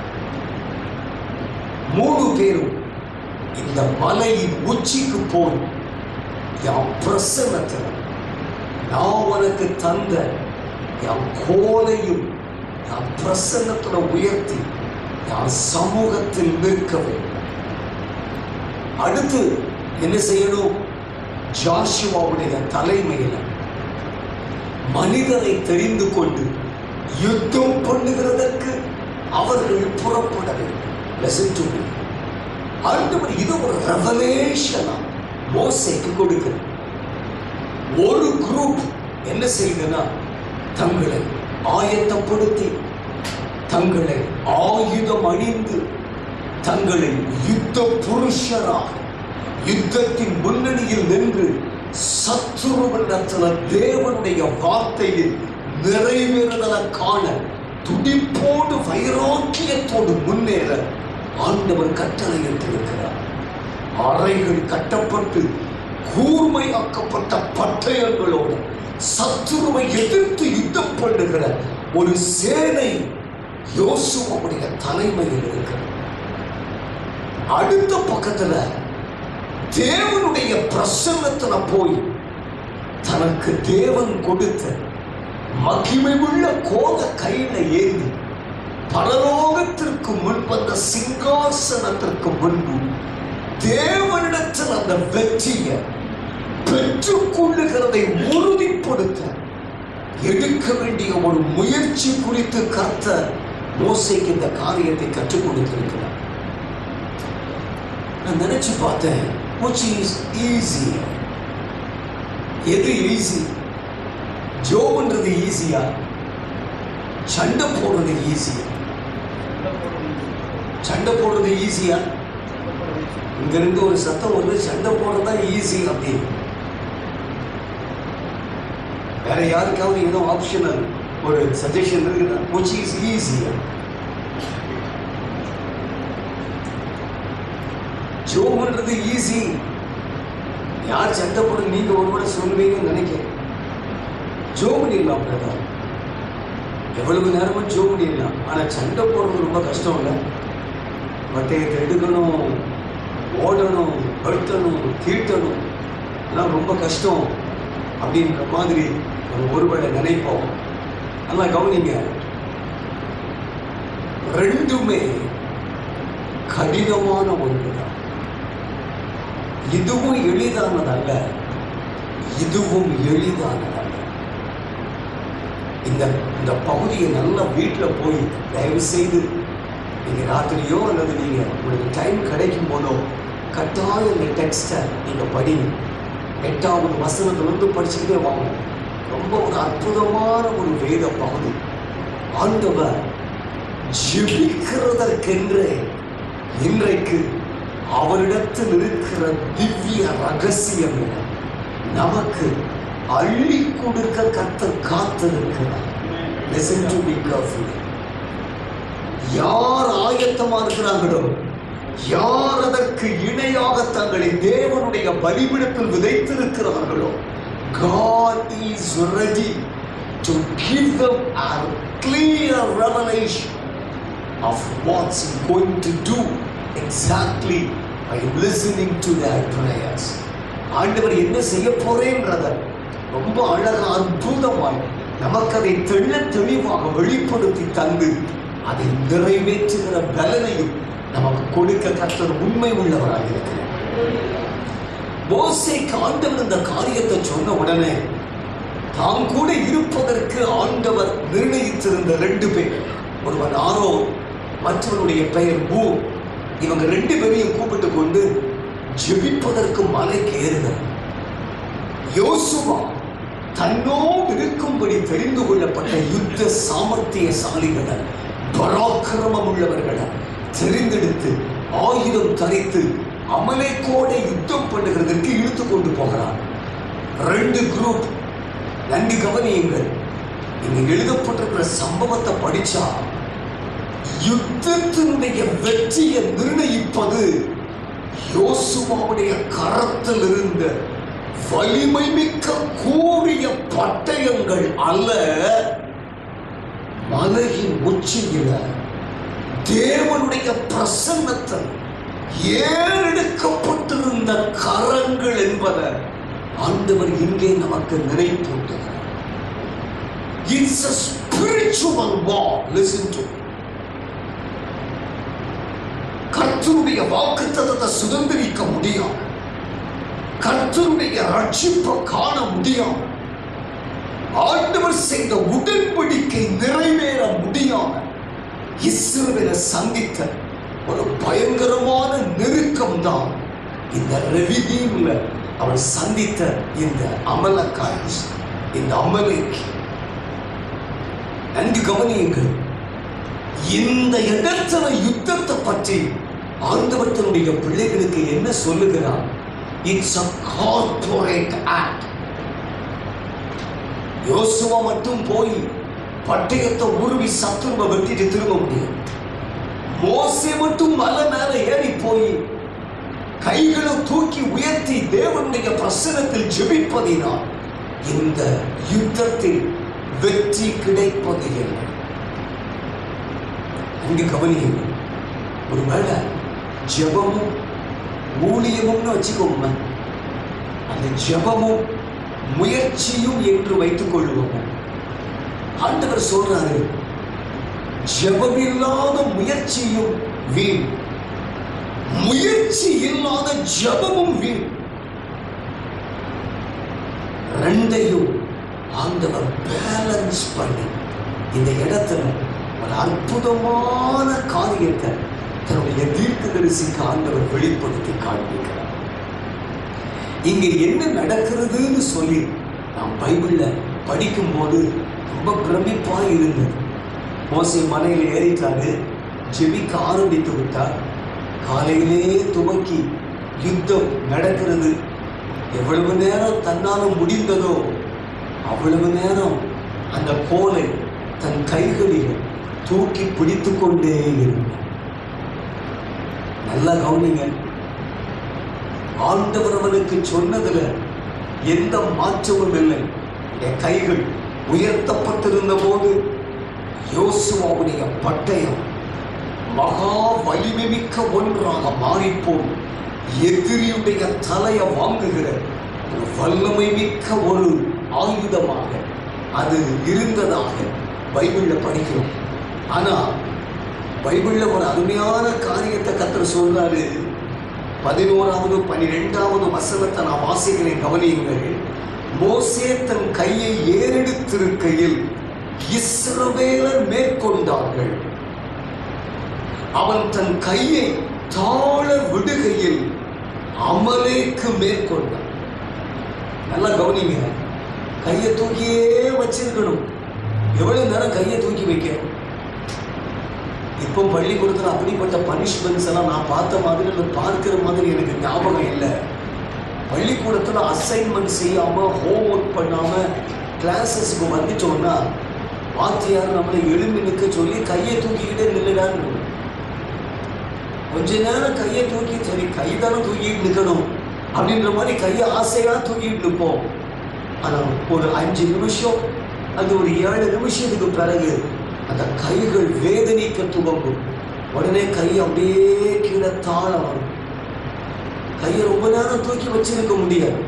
மூணு பேரும் இந்த மலையின் உச்சிக்கு போய் என் பிரசன்னத்தில் நான் உனக்கு தந்த என் கோலையும் என் பிரசன்னத்துல உயர்த்தி என் சமூகத்தில் நிற்க வேண்டும் அடுத்து என்ன செய்யணும் ஜாஷுவாவுடைய தலைமையில் மனிதரை தெரிந்து கொண்டு யுத்தம் பண்ணுகிறதற்கு அவர்கள் புறப்பட வேண்டும் Listen to me. ஆண்டவர் இது ஒரு ரெவலேஷனா மோசைக்கு கொடுக்கிறது ஒரு குரூப் என்ன செய்யுதுன்னா தங்களை ஆயத்தப்படுத்தி தங்களை ஆயுதம் அணிந்து தங்களை யுத்த புருஷராக யுத்தத்தின் முன்னணியில் நின்று சத்துருவனிடத்துல தேவனுடைய வார்த்தையில் நிறைவேறுதலை காண துடிப்போடு வைராக்கியத்தோடு முன்னேற ஆண்டவர் கட்டளையிட்டிருக்கிறார் அறைகள் கட்டப்பட்டு கூர்மையாக்கப்பட்ட பட்டயங்களோடு சத்துருவை எதிர்த்து யுத்தம் பண்ணுகிற ஒரு சேனை யோசுவாவுடைய தலைமையில் இருக்கிறது அடுத்த பக்கத்துல தேவனுடைய பிரசன்னத்துல போய் தனக்கு தேவன் கொடுத்த மகிமை உள்ள கோத கையில ஏந்தி பரலோகத்திற்கு முன் வந்த சிங்காசனத்திற்கு முன்பு தேவனிடத்தில் அந்த வெற்றியை பெற்றுக்கொள்ளுகிறதை உறுதிப்படுத்த எடுக்க வேண்டிய ஒரு முயற்சி குறித்து கர்த்தர் மோசைக்கு இந்த காரியத்தை கற்றுக் கொடுத்திருக்கிறார் நான் நினைச்சு பார்த்தேன் which is easy எது ஈஸி ஜோபுன்றது ஈஸியா சண்டை போடுறது ஈஸியா சண்டை போடுறது ஈஸியா இங்க இருந்து ஒரு சத்தம் வருது சண்டை போடுறது தான் ஈஸி அப்படின்னு வேற யாருக்காவது ஏதோ ஆப்ஷனல் ஒரு சஜஷன் இருக்குதா which is easier ஜோம் பண்றது ஈஸி யார் சண்டை போட நீங்க ஒரு முறை சொல்லுவீங்கன்னு நினைக்கிறேன் ஜோம் பண்ணிடலாம் பிரதர் எவ்வளவு நேரமும் ஜோம் பண்ணிடலாம் ஆனா சண்டை போடுறது ரொம்ப கஷ்டம் இல்லை பட்டயத்தை எடுக்கணும் ஓடணும் படுத்தணும் தீட்டணும் எல்லாம் ரொம்ப கஷ்டம் அப்படின்ற மாதிரி நம்ம ஒருவேளை நினைப்போம் நல்லா கவனிங்க ரெண்டுமே கடினமான ஒன்றுதான் இதுவும் எளிதானதல்ல இதுவும் எளிதானதல்ல இந்த இந்த பகுதியை நல்லா வீட்டில் போய் தயவு செய்து நீங்க ராத்திரியோ அல்லது நீங்க உங்களுக்கு டைம் கிடைக்கும் போதோ கட்டாயம் இந்த டெக்ஸ்டை நீங்க படிங்க எட்டாவது வசனத்துல இருந்து படிச்சுக்கிட்டே வாங்க ரொம்ப ஒரு அற்புதமான ஒரு வேத பகுதி ஆண்டவர் ஜெபிக்கிறதற்கென்றே இன்றைக்கு அவரிடத்தில் இருக்கிற திவ்ய ரகசியம் என நமக்கு அள்ளி கொடுக்க கத்த காத்திருக்கிறார் Listen to me carefully. யார் ஆயத்தமா இருக்கிறாங்களோ யார் அதற்கு இணையாக தங்களை தேவனுடைய பலிபிடத்தில் விதைத்திருக்கிறார்களோ God is ready to give them a clear revelation of what's he going to do exactly by listening to their prayers. ஆண்டவர் என்ன செய்ய போறேன்றத ரொம்ப அழகா அற்புதமாய் நமக்கு அதை தெள்ள தெளிவாக வெளிப்படுத்தி தந்து அதை நிறைவேற்றுகிற பலனையும் நமக்கு கொடுக்க கர்த்தர் உண்மை உள்ளவராக இருக்கிறார் மோசேக்கு ஆண்டவர் இந்த காரியத்தை சொன்ன உடனே தாம் கூட இருப்பதற்கு ஆண்டவர் நிர்ணயித்திருந்த ரெண்டு பேர் ஒருவன் ஆரோ மற்றவனுடைய பெயர் பூ இவங்க ரெண்டு பேரையும் கூப்பிட்டு கொண்டு ஜெபிப்பதற்கு மலைக்கு ஏறுகிறார் யோசுவா தன்னோடு இருக்கும்படி தெரிந்து கொள்ளப்பட்ட யுத்த சாமர்த்தியசாலிகளை பராக்கிரமம் உள்ளவர்களை தெரிந்தெடுத்து ஆயுதம் தரித்து அமலைக்கோட யுத்தம் பண்ணுகிறதற்கு இழுத்து கொண்டு போகிறார் ரெண்டு குரூப் நன்கு கவனியுங்கள் இங்க எழுதப்பட்டிருக்கிற சம்பவத்தை படிச்சா யுத்தத்தினுடைய வெற்றியை நிர்ணயிப்பது யோசுவாவுடைய கரத்தில் இருந்த வலிமை மிக்க கூறிய பட்டயங்கள் அல்ல மலையின் உச்சியில தேவனுடைய பிரசன்னத்தில் ஏறெடுக்கப்பட்டிருந்த கரங்கள் என்பதை ஆண்டவர் இங்கே நமக்கு நினைப்பூட்டுகிறார் it's a spiritual war listen to me. கர்த்தருடைய வாக்குத்தத்தத்தை சுதந்திரிக்க முடியும் கர்த்தருடைய ரட்சிப்பை காண முடியும் ஆண்டவர் செய்த உடன்படிக்கை நிறைவேற முடியாம இஸ்ரவேலை சந்தித்த ஒரு பயங்கரமான நெருக்கம் தான் இந்த ரெவிதீம்ல அவர் சந்தித்த இந்த அமலக்காய் இந்த அமலைக்கு நன்கு கவனியுங்கள் இந்த இடத்துல யுத்தத்தை பற்றி ஆண்டவர் தன்னுடைய பிள்ளைகளுக்கு என்ன சொல்லுகிறார் இட்ஸ் அ கார்பரேட் ஆக்ட் யோசுவா மட்டும் போய் பட்டயத்தை உருவி சத்துருவ வெட்டிட்டு திரும்ப முடியும் மோசே மட்டும் மலை மேல ஏறி போய் கைகளை தூக்கி உயர்த்தி தேவனுடைய பிரசனத்தில் ஜெபிப்பதினால் இந்த யுத்தத்தில் வெற்றி கிடைப்பது இல்லை அங்கு கவனியுங்கள் ஒருவேளை ஜெபமும் ஊழியமும்னு வச்சுக்கோங்க அந்த ஜெபமும் முயற்சியும் என்று வைத்துக் கொள்வோம் ஆண்டவர் சொல்றாரு ஜெபமில்லாத முயற்சியும் வீண் முயற்சி இல்லாத ஜெபமும் வீண் ரெண்டையும் ஆண்டவர் பேலன்ஸ் பண்ணி இந்த இடத்துல ஒரு அற்புதமான காரியத்தை தன்னுடைய தீர்க்கதரிசிக்கு ஆண்டவர் வெளிப்படுத்தி காண்பிக்கிறார் இங்க என்ன நடக்கிறதுன்னு சொல்லி நாம் பைபிள்ல படிக்கும்போது ரொம்ப பிரமிப்பா இருந்தது மோசே மலையில ஏறிட்டாரு ஜெபிக்க ஆரம்பித்து விட்டார் காலையிலே துவக்கி யுத்தம் நடக்கிறது எவ்வளவு நேரம் தன்னால முடிந்ததோ அவ்வளவு நேரம் அந்த கோலை தன் கைகளில் தூக்கி பிடித்துக் கொண்டே இருந்தார் நல்லா கவனிங்க ஆண்டவர் அவனுக்கு சொன்னதுல எந்த மாற்றமும் இல்லை என் கைகள் உயர்த்தப்பட்டிருந்த போது யோசுவாவுடைய பட்டயம் மகா வலிமை மிக்க ஒன்றாக மாறிப்போம் எதிரியுடைய தலையை வாங்குகிற ஒரு வல்லமை மிக்க ஒரு ஆயுதமாக அது இருந்ததாக பைபிள்ல படிக்கிறோம் ஆனா பைபிள்ல ஒரு அருமையான காரியத்தை கத்தர் சொல்றாரு பதினோராவது பனிரெண்டாவது வசனத்தை நான் வாசிக்கிறேன் கவனியுங்கள் மோசே தன் கையை ஏறெடுத்திருக்கையில் இஸ்ரவேலர் மேற்கொண்டார்கள் அவன் தன் கையை தாழ விடுகையில் அமலேக்கு மேற்கொண்டான் நல்லா கவனிங்க கையை தூக்கியே வச்சிருக்கணும் எவ்வளவு நேரம் கையை தூக்கி வைக்கணும் இப்போ பள்ளிக்கூடத்தில் அப்படிப்பட்ட பனிஷ்மெண்ட்ஸ் எல்லாம் நான் பார்த்த மாதிரி இல்லை பார்க்கிற மாதிரி எனக்கு ஞாபகம் இல்லை பள்ளிக்கூடத்தில் அசைன்மெண்ட் செய்யாமல் ஹோம் ஒர்க் பண்ணாமல் கிளாஸஸ்க்கு வந்துட்டோம்னா வாத்தியார் நம்மளை எழும்பி நிற்க சொல்லி கையை தூக்கிக்கிட்டே நில்லுடான்னு கொஞ்ச நேரம் கையை தூக்கி சரி கை தானே தூக்கிட்டு நிற்கணும் அப்படின்ற மாதிரி கையை ஆசையாக தூக்கிட்டு நிற்போம் ஆனால் ஒரு அஞ்சு நிமிஷம் அது ஒரு ஏழு நிமிஷத்துக்கு பிறகு அந்த கைகள் வேதனைக்க துவங்கும் உடனே கை அப்படியே கீழே தாழ வரும் கையை ரொம்ப நேரம் தூக்கி வச்சிருக்க முடியாது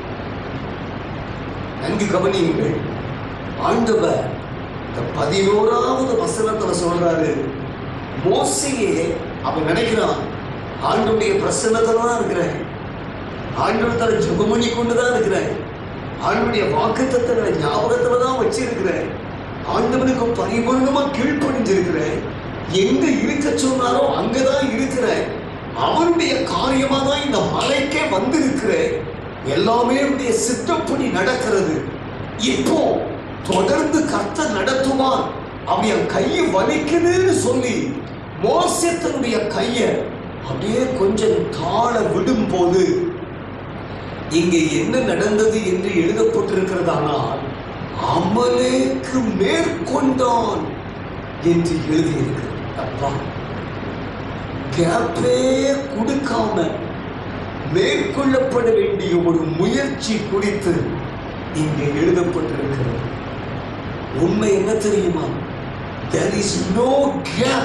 நன்கு கவனியுங்கள் ஆண்டவர் இந்த பதினோராவது வசனத்துல சொல்றாரு மோசையே அவன் நினைக்கிறான் ஆண்டுடைய பிரசன்னத்துல தான் இருக்கிறேன் ஆண்டவர் தர ஜெபம் பண்ணி கொண்டு தான் இருக்கிறேன் ஆண்டுடைய வாக்குத்தத்தை ஞாபகத்துல தான் வச்சிருக்கிறேன் ஆண்டவனுக்கு பரிபூர்ணமா கீழ்ப்படிஞ்சிருக்கிறேன் எங்க இருக்க சொன்னாரோ அங்கதான் இருக்கிறேன் அவருடைய காரியமா தான் இந்த மலைக்கே வந்திருக்கிறேன் எல்லாமே அவருடைய சித்தப்படி நடக்கிறது இப்போ தொடர்ந்து கர்த்தர் நடத்துவான் அவன் என் கையை வலிக்குதுன்னு சொல்லி மோசே தன்னுடைய கையை அப்படியே கொஞ்சம் தாழ விடும் போது இங்கே என்ன நடந்தது என்று எழுதப்பட்டிருக்கிறதானால் அமலேக்கு மேற்கொண்டான் என்று எழுதியிருக்கிறது அப்பா கேப்பே கொடுக்காம மேற்கொள்ளப்பட வேண்டிய ஒரு முயற்சி குறித்து இங்கே எழுதப்பட்டிருக்கிறது உண்மை என்ன தெரியுமா there is no gap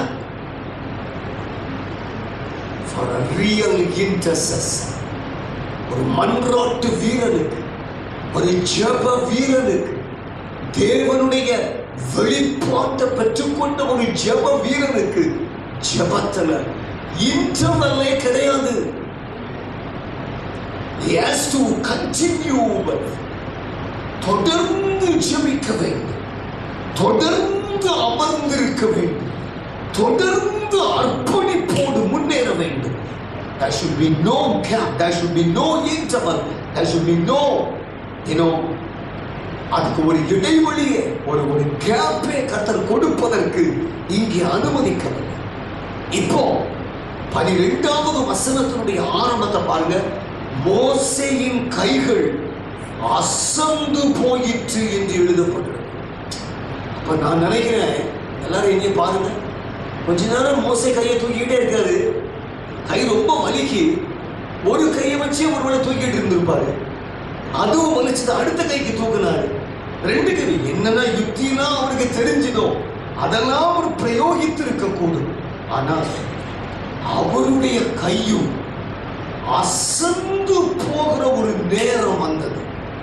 for a real intercessor ஒரு மன்றாட்டு வீரனுக்கு ஒரு ஜெப வீரனுக்கு தேவனுடைய வெளிப்பாட்டை பெற்றுக்கொண்ட ஒரு ஜெப வீரனுக்கு ஜெபத்துல இன்டர்வல்லே கிடையாது He has to continue தொடர்ந்து ஜெபிக்க வேண்டும் தொடர்ந்து அமர்ந்திருக்க வேண்டும் தொடர்ந்து அர்ப்பணிப்போடு முன்னேற வேண்டும் There should be no gap. There should be no interval. There should be no, you know, அதுக்கு ஒரு இடைவெளியே ஒரு ஒரு கேப்பே கத்தர் கொடுப்பதற்கு இங்கே அனுமதிக்கவில்லை இப்போ பனிரெண்டாவது வசனத்தினுடைய ஆரம்பத்தை பாருங்க மோசேயின் கைகள் அசந்து போயிற்று என்று எழுதப்பட்டிருக்கு அப்ப நான் நினைக்கிறேன் எல்லாரும் இங்கே பாருங்க கொஞ்ச நேரம் மோசே கையை தூக்கிக்கிட்டே இருக்காரு கை ரொம்ப வலிக்கு ஒரு கையை வச்சே ஒருவேளை தூக்கிட்டு இருந்திருப்பாரு அதுவும் வலிச்சது அடுத்த கைக்கு தூக்குனாரு ரெண்டு கை என்னென்ன யுக்தியெல்லாம் அவருக்கு தெரிஞ்சதோ அதெல்லாம் அவர் பிரயோகித்து இருக்கக்கூடும் ஆனால் அவருடைய கையும் அசந்து போகிற ஒரு நேரம் வந்தது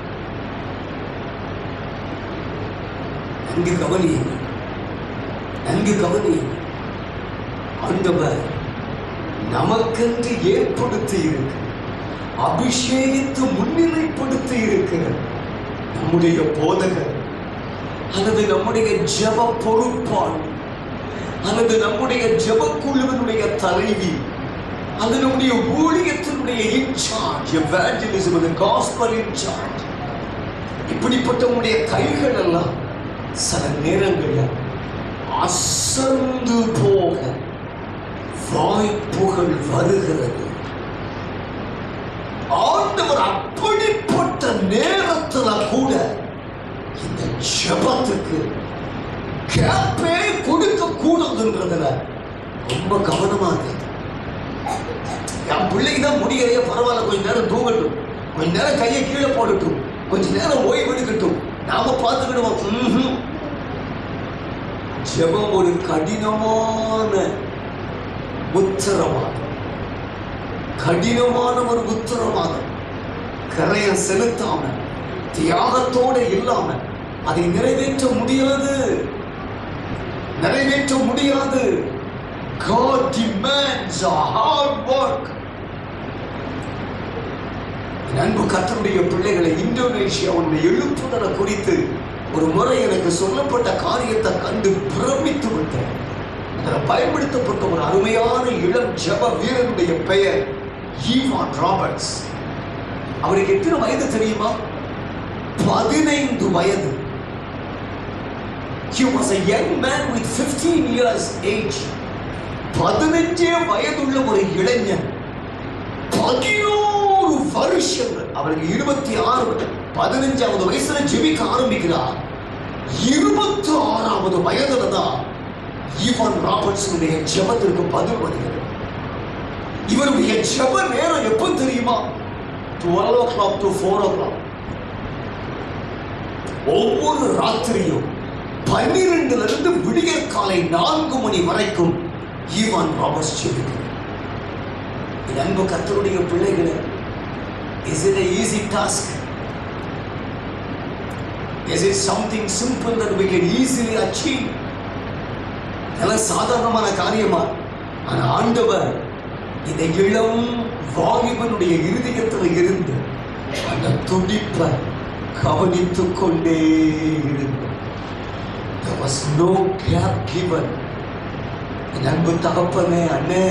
நன்கு கவனியுங்கள் நன்கு கவனியுங்கள் ஆண்டவர் நமக்கென்று ஏற்படுத்தி இருக்கு அபிஷேகித்து முன்னிலைப்படுத்தி இருக்கிற நம்முடைய போதகர் அல்லது நம்முடைய ஜெப பொறுப்பாள் அல்லது நம்முடைய ஜெப குழுவினுடைய தலைவி அது நம்முடைய ஊழியத்தினுடைய incharge evangelism the gospel incharge இப்படிப்பட்ட உடைய கைகள் எல்லாம் சில நேரங்களில் அசந்து போக வாய்ப்புகள் வருகிறது ஆண்டவர் அப்படிப்பட்ட நேரத்துல கூட இந்த ஜெபத்துக்கு கேப்பே கொடுக்க கூடாதுன்றதுல ரொம்ப கவனமா இருக்கு என் பிள்ளைக்கு தான் முடியலையே பரவாயில்ல கொஞ்ச நேரம் தூங்கட்டும் கொஞ்ச நேரம் கையை கீழே போடட்டும் கொஞ்ச நேரம் ஓய்வு எடுக்கட்டும் நாம பார்த்துக்கிடுவோம் ம்ஹும். ஜெபம் ஒரு கடினமான உத்தரவாதம் கடினமான ஒரு உத்தரவாதம் கரையம் செலுத்தாம தியாகத்தோட இல்லாம அதை நிறைவேற்ற முடியாது நிறைவேற்ற முடியாது God demands a hard work என் அன்பு கத்தருடைய பிள்ளைகளை இந்தோனேஷியாவுடைய எழுப்புதலை குறித்து ஒரு முறை எனக்கு சொல்லப்பட்ட காரியத்தை கண்டு பிரமித்து விட்டேன் அதில் பயன்படுத்தப்பட்ட ஒரு அருமையான இளம் ஜெப வீரனுடைய பெயர் ஈவான் ராபர்ட்ஸ் அவருக்கு எத்தனை வயது தெரியுமா பதினைந்து வயது He was a young man with 15 years age. பதினஞ்சே வயதுள்ள ஒரு இளைஞன் பதினோரு வருஷங்கள் அவருக்கு இருபத்தி ஆறு பதினஞ்சாவது வயசுல ஜெபிக்க ஆரம்பிக்கிறார் இருபத்தி ஆறாவது வயதுல தான் ஈவான் ராபர்ட்ஸனுடைய ஜெபத்திற்கு பதில் வருகிறது இவருடைய ஜெப நேரம் எப்போ தெரியுமா twelve o'clock to four o'clock ஒவ்வொரு ராத்திரியும் பன்னிரெண்டுல இருந்து விடியற் காலை நான்கு மணி வரைக்கும் ஈவான் ராபர்ட்ஸ் ஜெபிக்கிறார் என் அன்பு கத்தருடைய பிள்ளைகளே is it easy task is it something simple that we can easily achieve இதெல்லாம் சாதாரணமான காரியமா ஆனா ஆண்டவர் இந்த இளம் வாலிபனுடைய இருதயத்தில் இருந்து அந்த துடிப்பை கவனித்துக் கொண்டே இருந்தார் There was no gap given. என் அன்பு தகப்பனே அண்ணே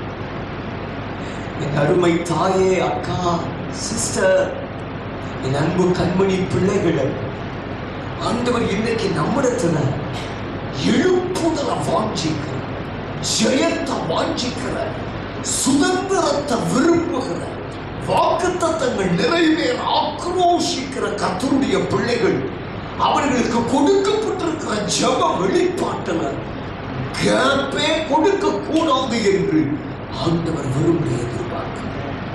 என் அருமை தாயே அக்கா சிஸ்டர் என் அன்பு கண்மணி பிள்ளைகளை ஆண்டவர் இன்னைக்கு நம்மிடத்துல எழுப்புதல வாஞ்சிக்கிற ஜெயத்தை வாஞ்சிக்கிற சுதந்திரத்தை விரும்புகிற வாக்குத்தத்தங்கள் நிறைவேற ஆக்ரோஷிக்கிற கத்தருடைய பிள்ளைகள் அவர்களுக்கு கொடுக்கப்பட்டிருக்கிற ஜெப வெளிப்பாட்டுல கேப்பே கொடுக்க கூடாது என்று ஆண்டவர் விரும்பி எதிர்பார்க்கிறார்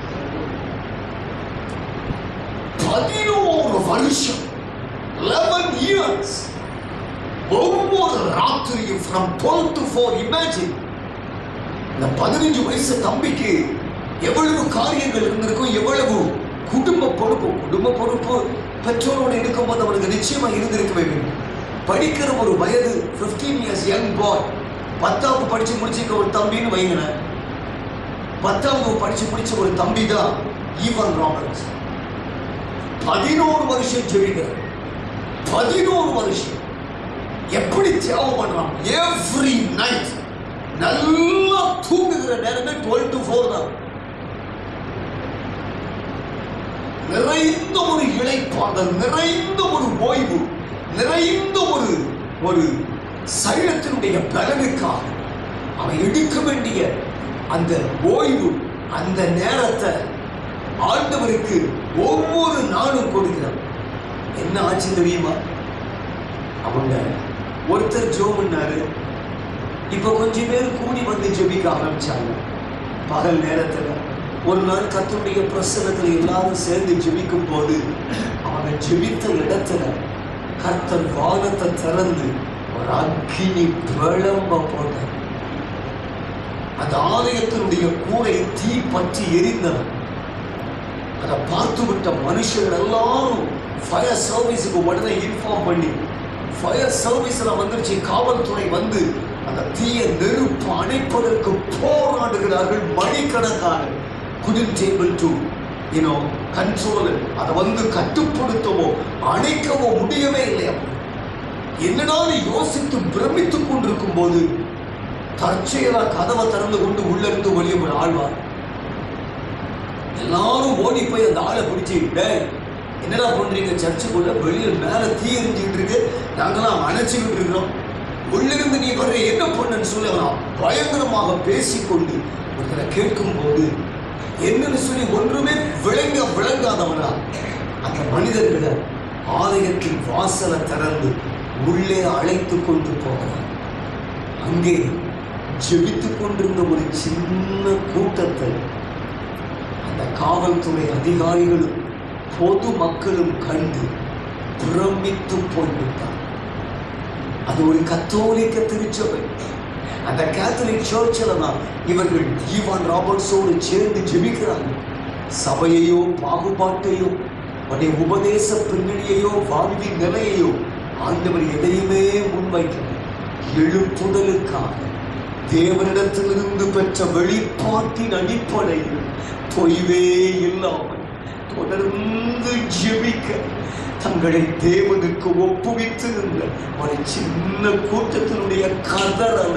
பதினோரு வருஷம் லெவன் இயர்ஸ் ஒவ்வொரு ராத்திரியும் from twelve to four imagine இந்த பதினஞ்சு வயசு தம்பிக்கு எவ்வளவு காரியங்கள் இருந்திருக்கும் எவ்வளவு குடும்ப பொறுப்பு குடும்ப பொறுப்பு பெற்றோரோடு இருக்கும்போது அவனுக்கு நிச்சயமா இருந்திருக்க வேண்டும் படிக்கிற ஒரு வயது 15 இயர்ஸ் யங் பாய் பத்தாவது படிச்சு முடிச்சிருக்க ஒரு தம்பின்னு வைங்களேன் பத்தாவது படிச்சு முடிச்ச ஒரு தம்பி தான் ஈவன் ராபர்ட்ஸ் பதினோரு வருஷம் ஜெயிக்கிறார் பதினோரு வருஷம் எப்படி தியாகம் பண்றான் எவ்ரி நைட் நல்லா தூங்குகிற நேரமே டுவெல் டு ஃபோர் தான் நிறைந்த ஒரு இளைப்பாறுதல் நிறைந்த ஒரு ஓய்வு நிறைந்த ஒரு ஒரு சைலத்தினுடைய பலனுக்காக அவன் எடுக்க வேண்டிய அந்த ஓய்வு அந்த நேரத்தை ஆண்டவருக்கு ஒவ்வொரு நாளும் கொடுக்கிறான் என்ன ஆச்சு தெரியுமா அவங்க ஒருத்தர் ஜோ பண்ணாரு இப்ப கொஞ்சம் பேர் கூடி வந்து ஜெபிக்க ஆரம்பிச்சாங்க பகல் நேரத்துல ஒரு நாள் கத்தருடைய பிரசனத்துல எல்லாரும் சேர்ந்து ஜெபிக்கும் போது அவங்க ஜெபித்த இடத்துல கர்த்தர் வானத்தை திறந்து ஒரு அக்கினி பிளம்ப போட்டார் அந்த ஆலயத்தினுடைய கூரை தீ பற்றி எரிந்தன அதை பார்த்து விட்ட மனுஷர்கள் எல்லாரும் ஃபயர் சர்வீஸுக்கு உடனே இன்ஃபார்ம் பண்ணி ஃபயர் சர்வீஸ்ல வந்துருச்சு காவல்துறை வந்து அந்த தீய நெருப்பு அணைப்பதற்கு போராடுகிறார்கள் மணிக்கணக்கான couldn't able to you know control it அதை வந்து கட்டுப்படுத்தவோ அணைக்கவோ முடியவே இல்லை அப்போ என்னடான்னு யோசித்து பிரமித்துக் கொண்டிருக்கும் போது தற்செயலா கதவை திறந்து கொண்டு உள்ள இருந்து வெளியே ஒரு ஆழ்வார் எல்லாரும் ஓடி போய் அந்த ஆளை பிடிச்சி டேய் என்னடா பண்றீங்க சர்ச்சுக்குள்ள வெளியே மேல தீ எரிஞ்சுக்கிட்டு இருக்கு நாங்களாம் அணைச்சிக்கிட்டு இருக்கிறோம் உள்ளிருந்து நீ வர்ற என்ன பண்ணுன்னு சொல்லி அவன் பயங்கரமாக பேசிக்கொண்டு ஒருத்தரை கேட்கும் போது என்னன்னு சொல்லி ஒன்றுமே விளங்க விளங்காதவனா அந்த மனிதர்களை ஆலயத்தின் வாசலை திறந்து உள்ளே அழைத்து கொண்டு போகிறார் அங்கே ஜெபித்துக் கொண்டிருந்த ஒரு சின்ன கூட்டத்தை அந்த காவல்துறை அதிகாரிகளும் பொது மக்களும் கண்டு பிரமித்து போய்விட்டார் அது ஒரு கத்தோலிக்க திருச்சபை அந்த கேத்தலிக் சர்ச்சில் தான் இவர்கள் ஈவான் ராபர்ட்ஸோடு சேர்ந்து ஜெபிக்கிறாங்க சபையையோ பாகுபாட்டையோ உடைய உபதேச பின்னணியையோ வாழ்வின் நிலையையோ ஆண்டவர் எதையுமே முன்வைக்கல எழுப்புதலுக்காக தேவனிடத்திலிருந்து பெற்ற வெளிப்பாட்டின் அடிப்படையில் தொய்வே இல்லாமல் தொடர்ந்து ஜெபிக்க தங்களை தேவனுக்கு ஒப்புவித்திருந்த ஒரு சின்ன கூட்டத்தினுடைய கதறல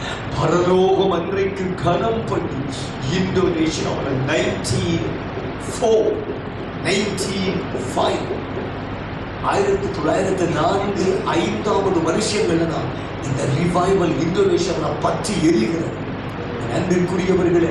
பரலோகம் அன்றைக்கு கனம் பண்ணி இந்தோனேஷியாவில் நைன்டீன் ஃபோர் நைன்டீன் ஃபைவ் ஆயிரத்தி தொள்ளாயிரத்தி நான்கு ஐந்தாவது வருஷங்கள்ல தான் இந்த ரிவைவல் இந்தோனேஷியாவில் பற்றி எரிகிறது என் அன்பிற்குரியவர்களே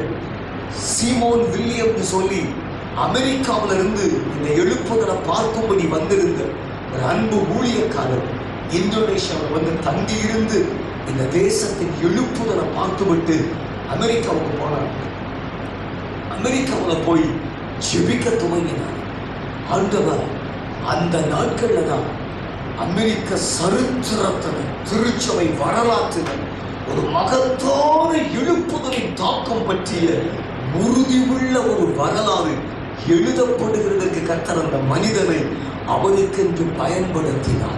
சீமோன் வில்லியம்னு சொல்லி அமெரிக்காவில இருந்து இந்த எழுப்புதலை பார்க்கும்படி வந்திருந்த ஒரு அன்பு ஊழியக்காரர் இந்தோனேஷியாவில் வந்து தங்கி இருந்து இந்த தேசத்தின் எழுப்புதலை பார்த்துவிட்டு அமெரிக்காவுக்கு போனார் அமெரிக்காவில் போய் ஜெபிக்க துவங்கினார் ஆண்டவர் அந்த நாட்கள்ல தான் அமெரிக்க சரித்திரத்தில் திருச்சபை வரலாற்றில் ஒரு மகத்தான எழுப்புதலின் தாக்கம் பற்றிய உறுதியுள்ள ஒரு வரலாறு எழுதப்படுகிறதற்கு கத்தர் அந்த மனிதனை அவனுக்கென்று பயன்படுத்தினார்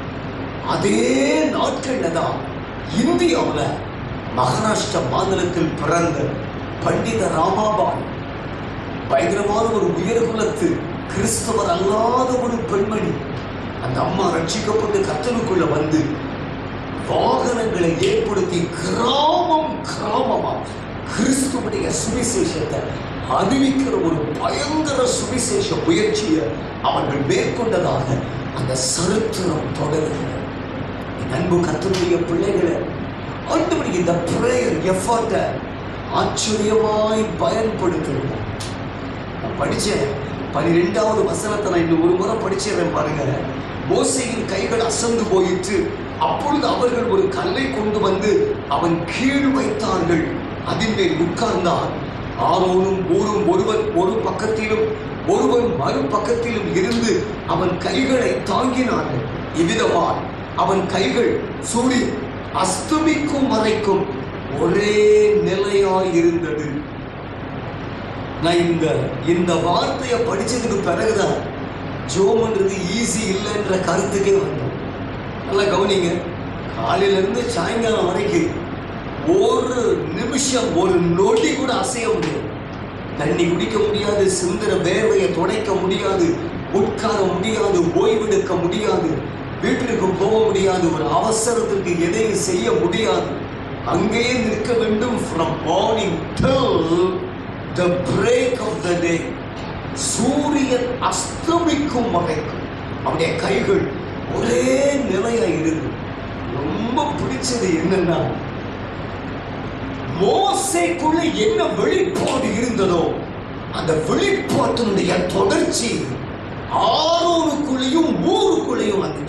அதே நாட்கள்ல தான் இந்தியாவுல மகாராஷ்டிரா மாநிலத்தில் பிறந்த பண்டித ராமாபாய் பயங்கரமான ஒரு உயர்குலத்து கிறிஸ்தவர் அல்லாத ஒரு பெண்மணி அந்த அம்மா ரட்சிக்கப்பட்டு கத்தலுக்குள்ள வந்து வாகனங்களை ஏற்படுத்தி கிராமம் கிராமமா கிறிஸ்துவனுடைய சுவிசேஷத்தை அறிவிக்கிற ஒரு பயங்கர சுவிசேஷ முயற்சியை அவர்கள் மேற்கொண்டதாக அந்த சரித்திரம் தொடர்கிறது என் அன்பு கத்தனுடைய பிள்ளைகளை ஆண்டவர் இந்த பிரேயர் எஃபர்ட்டை ஆச்சரியமாய் பயன்படுத்துகிறார் நான் படிச்சேன் பனிரெண்டாவது வசனத்தை நான் இன்னும் ஒரு முறை படிச்சிடுறேன் பாருங்க மோசையின் கைகள் அசந்து போயிற்று அப்பொழுது அவர்கள் ஒரு கல்லை கொண்டு வந்து அவன் கீழ் வைத்தார்கள் அதின் மேல் உட்கார்ந்தான் ஆரோனும் ஊரும் ஒருவன் ஒரு பக்கத்திலும் ஒருவன் மறு பக்கத்திலும் இருந்து அவன் கைகளை தாங்கினார்கள் இவ்விதமாய் அவன் கைகள் சூரியன் அஸ்தமிக்கும் வரைக்கும் ஒரே நிலையாய் இருந்தது நான் இந்த இந்த வார்த்தையை படிச்சதுக்கு பிறகுதான் ஜோம்ன்றது ஈஸி இல்லைன்ற கருத்துக்கே வந்தேன் நல்லா கவனிங்க காலையில இருந்து சாயங்காலம் வரைக்கும் ஒரு நிமிஷம் ஒரு நொடி கூட அசைய முடியாது தண்ணி குடிக்க முடியாது சிந்திர வேர்வையை துடைக்க முடியாது உட்கார முடியாது ஓய்வெடுக்க முடியாது வீட்டிற்கு போக முடியாது ஒரு அவசரத்துக்கு எதையும் செய்ய முடியாது அங்கேயே நிற்க வேண்டும் from morning till the break of the day சூரியன் அஸ்தமிக்கும் வரைக்கும் அவனுடைய கைகள் ஒரே நிலையா இருக்கு ரொம்ப பிடிச்சது என்னன்னா மோசைக்குள்ள என்ன வெளிப்பாடு இருந்ததோ அந்த வெளிப்பாட்டினுடைய தொடர்ச்சி ஆரோனுக்குள்ளேயும் ஊருக்குள்ளேயும் வந்துச்சு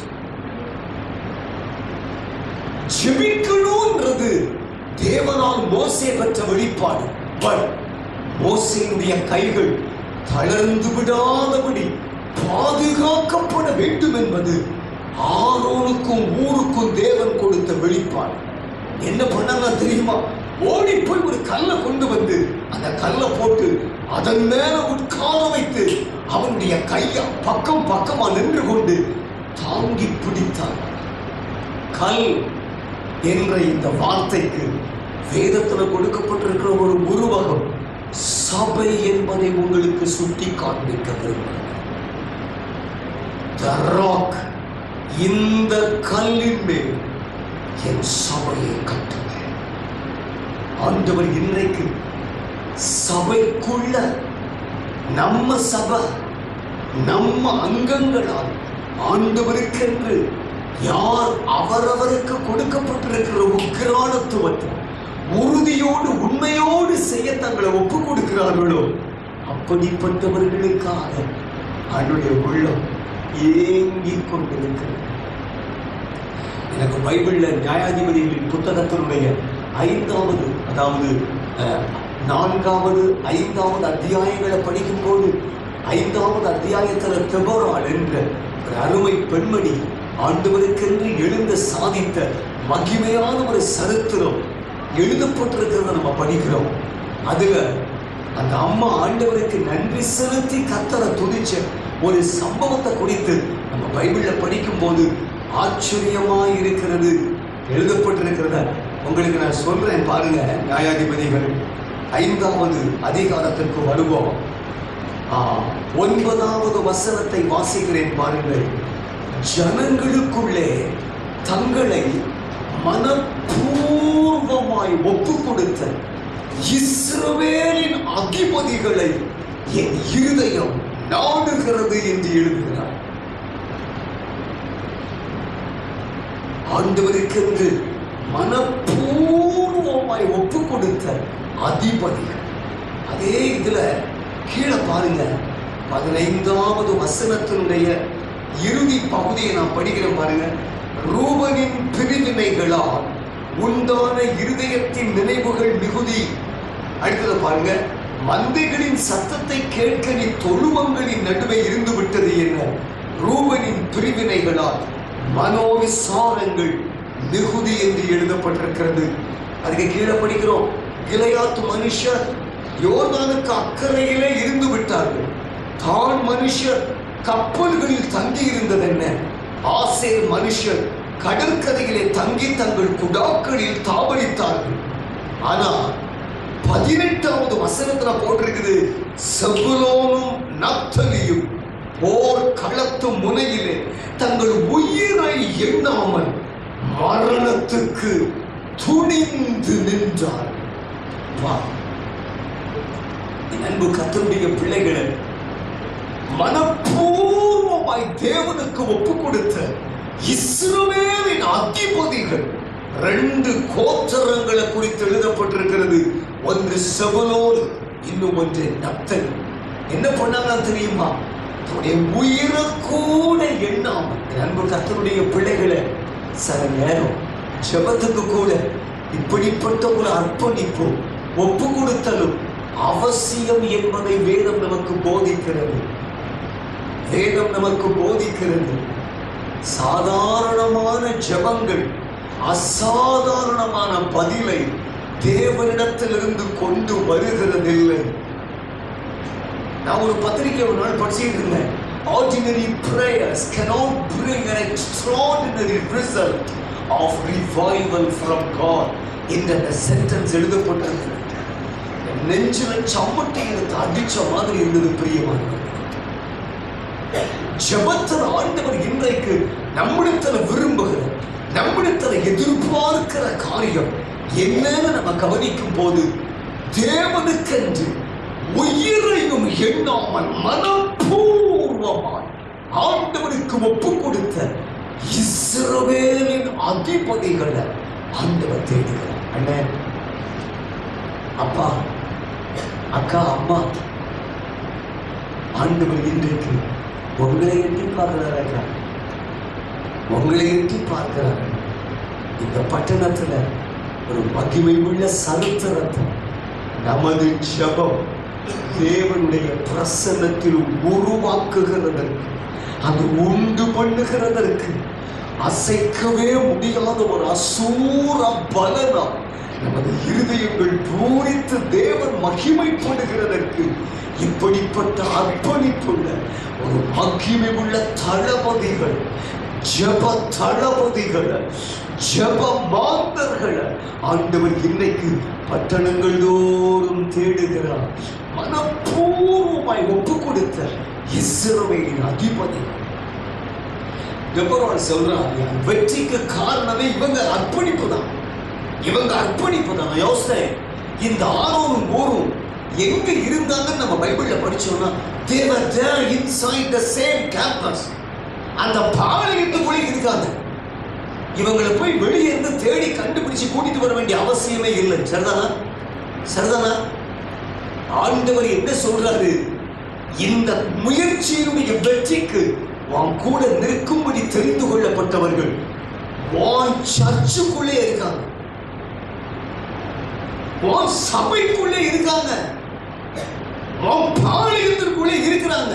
ஜெபிக்கணும்ன்றது தேவனால் மோசே பெற்ற வெளிப்பாடு பட் மோசையினுடைய கைகள் தளர்ந்து விடாதபடி பாதுகாக்கப்பட வேண்டும் என்பது ஆரோனுக்கும் ஊருக்கும் தேவன் கொடுத்த வெளிப்பாடு என்ன பண்ணாங்க தெரியுமா ஓடி போய் ஒரு கல்லை கொண்டு வந்து அந்த கல்லை போட்டு அதன் மேல உட்கார வைத்து அவனுடைய கையா பக்கம் பக்கமா நின்று கொண்டு தாங்கி பிடித்தார் கல் என்ற இந்த வார்த்தைக்கு வேதத்தில் கொடுக்கப்பட்டிருக்கிற ஒரு உருவகம் சபை என்பதை உங்களுக்கு சுட்டி காண்பிக்க விரும்புகிறேன் The rock, இந்த கல்லின் மேல் என் சபையை கட்டுவேன் ஆண்டவர் இன்றைக்கு சபைக்குள்ள நம்ம சபை நம்ம அங்கங்களால் ஆண்டவருக்கென்று யார் அவரவருக்கு கொடுக்கப்பட்டிருக்கிற உக்கிரானத்துவத்தை உறுதியோடு உண்மையோடு செய்ய தங்களை ஒப்பு கொடுக்கிறார்களோ அப்படிப்பட்டவர்களுக்காக அவனுடைய உள்ளம் ஏங்கிக் கொண்டிருக்கிறது எனக்கு பைபிள்ல நியாயாதிபதிகளின் புத்தகத்தினுடைய ஐந்தாவது அதாவது அஹ், நான்காவது ஐந்தாவது அத்தியாயங்களை படிக்கும்போது ஐந்தாவது அத்தியாயத்துல தெபோராள் என்ற ஒரு அருமை பெண்மணி ஆண்டவருக்கென்று எழுந்த சாதித்த மகிமையான ஒரு சரித்திரம் எழுதப்பட்டிருக்கிறத நம்ம படிக்கிறோம் அதுல அந்த அம்மா ஆண்டவருக்கு நன்றி செலுத்தி கத்தரை துதிச்ச ஒரு சம்பவத்தை குறித்து நம்ம பைபிள்ல படிக்கும்போது ஆச்சரியமாய் இருக்கிறது எழுதப்பட்டிருக்கிறத உங்களுக்கு நான் சொல்றேன் பாருங்க நியாயாதிபதிகள் ஐந்தாவது அதிகாரத்திற்கு வருவோம் ஆ, ஒன்பதாவது வசனத்தை வாசிக்கிறேன் பாருங்கள் ஜனங்களுக்குள்ளே தங்களை மனப்பூர்வமாய் ஒப்பு கொடுத்த இஸ்ரவேலின் அதிபதிகளை என் இருதயம் நாடுகிறது என்று எழுதுகிறார் ஆண்டவருக்கென்று மனப்பூர்வமாய் ஒப்பு கொடுத்த அதிபதிகள் அதே இதுல கீழே பாருங்க பதினைந்தாவது வசனத்தினுடைய இறுதி பகுதியை நான் படிக்கிறேன் பாருங்க ரூபனின் பிரிவினைகளால் உண்டான இருதயத்தின் நினைவுகள் மிகுதி அடுத்தது பாருங்க மந்தைகளின் சத்தத்தை கேட்க நீ தொழுவங்களின் நடுவே இருந்து விட்டது என்ன ரூபனின் பிரிவினைகளால் மனோவிசாரங்கள் மிகுதி என்று எழுதப்பட்டிருக்கிறது அதுக்கு கீழே படிக்கிறோம் கிளையாத்து மனுஷர் யோர்தானுக்கு அக்கறையிலே இருந்து விட்டார்கள் தான் மனுஷர் கப்பல்களில் தங்கி இருந்தது என்ன ஆசேர் மனுஷர் கடற்கரையிலே தங்கி தங்கள் குடாக்களில் தாவடித்தார்கள் ஆனா பதினெட்டாவது வசனத்துல போட்டிருக்குது செபுலோனும் நப்தலியும் போர் களத்து முனையிலே தங்கள் உயிரை எண்ணாமல் மரணத்துக்கு துணிந்து நின்றார் வா என் அன்பு கத்தருடைய பிள்ளைகளை மனப்பூர்வமாய் தேவனுக்கு ஒப்பு கொடுத்த இஸ்ரவேலின் அதிபதிகள் ரெண்டு கோச்சரங்களை குறித்து எழுதப்பட்டிருக்கிறது ஒன்று செவலோன் இன்னும் ஒன்று நப்தன் என்ன பண்ணாங்க தெரியுமா தன்னுடைய உயிரை கூட எண்ணாம என் அன்பு கத்தருடைய பிள்ளைகளை சில நேரம் ஜெபத்துக்கு கூட இப்படிப்பட்ட ஒரு அர்ப்பணிப்பு ஒப்பு கொடுத்தலும் அவசியம் என்பதை வேதம் நமக்கு போதிக்கிறது வேதம் நமக்கு போதிக்கிறது சாதாரணமான ஜெபங்கள் அசாதாரணமான பதிலை தேவனிடத்திலிருந்து கொண்டு வருகிறதில்லை நான் ஒரு பத்திரிகை ஒரு நாள் படிச்சுட்டு இருந்தேன் ordinary prayers cannot bring an extraordinary result of revival from God என்ற அந்த சென்டென்ஸ் எழுதப்பட்டிருக்கிறது என் நெஞ்சில சம்மட்டி எடுத்து அடிச்ச மாதிரி இருந்தது பிரியமானவர்களே ஜெபத்தில் ஆண்டவர் இன்றைக்கு நம்மிடத்துல விரும்புகிற நம்மிடத்துல எதிர்பார்க்கிற காரியம் என்னன்னு நம்ம கவனிக்கும் போது தேவனுக்கென்று உயிரையும் எண்ணாமல் மனப்பூர்வமாய் ஆண்டவனுக்கு ஒப்பு கொடுத்த இஸ்ரவேலின் அதிபதிகளை ஆண்டவர் தேடுகிறார் அண்ணன் அப்பா அக்கா அம்மா ஆண்டவர் இன்றைக்கு உங்களை எட்டி பார்க்கிறாரா உங்களை எட்டி பார்க்கிறார் இந்த பட்டணத்துல ஒரு மகிமை உள்ள சரித்திரத்தை நமது ஜெபம் தேவனுடைய பிரசன்னத்தில் உருவாக்குகிறதற்கு அது உண்டு பண்ணுகிறதற்கு அசைக்கவே முடியாத ஒரு அசூர பலனம் நமது இருதயங்கள் பூரித்து தேவன் மகிமைப்படுகிறதற்கு இப்படிப்பட்ட அர்ப்பணிப்புள்ள ஒரு மகிமை உள்ள தளபதிகள் ஜப தளபதிகள் ஜப மாந்தர்கள் ஆண்டவர் இன்னைக்கு பட்டணங்கள் தோறும் தேடுகிறார் மனப்பூர்வமாய் ஒப்பு கொடுத்த இஸ்ரவேலின் அதிபதிகள் டெபரோல் சொல்றாங்க வெற்றிக்கு காரணமே இவங்க அர்ப்பணிப்பு தான் இவங்க அர்ப்பணிப்பு தான் நான் யோசித்தேன் இந்த ஆரோனும் ஊரும் எங்க இருந்தாங்கன்னு நம்ம பைபிள்ல படிச்சோம்னா they were there inside the same campus அந்த பாளையத்துக்குள்ளே இருக்காங்க இவங்களை போய் வெளியே இருந்து தேடி கண்டுபிடிச்சு கூட்டிட்டு வர வேண்டிய அவசியமே இல்லை சரிதானா சரிதானா ஆண்டவர் என்ன சொல்றாரு இந்த முயற்சியினுடைய வெற்றிக்கு உன் கூட நிற்கும்படி தெரிந்து கொள்ளப்பட்டவர்கள் உன் சர்ச்சுக்குள்ளே இருக்காங்க உன் சபைக்குள்ளே இருக்காங்க உன் பாளையத்திற்குள்ளே இருக்கிறாங்க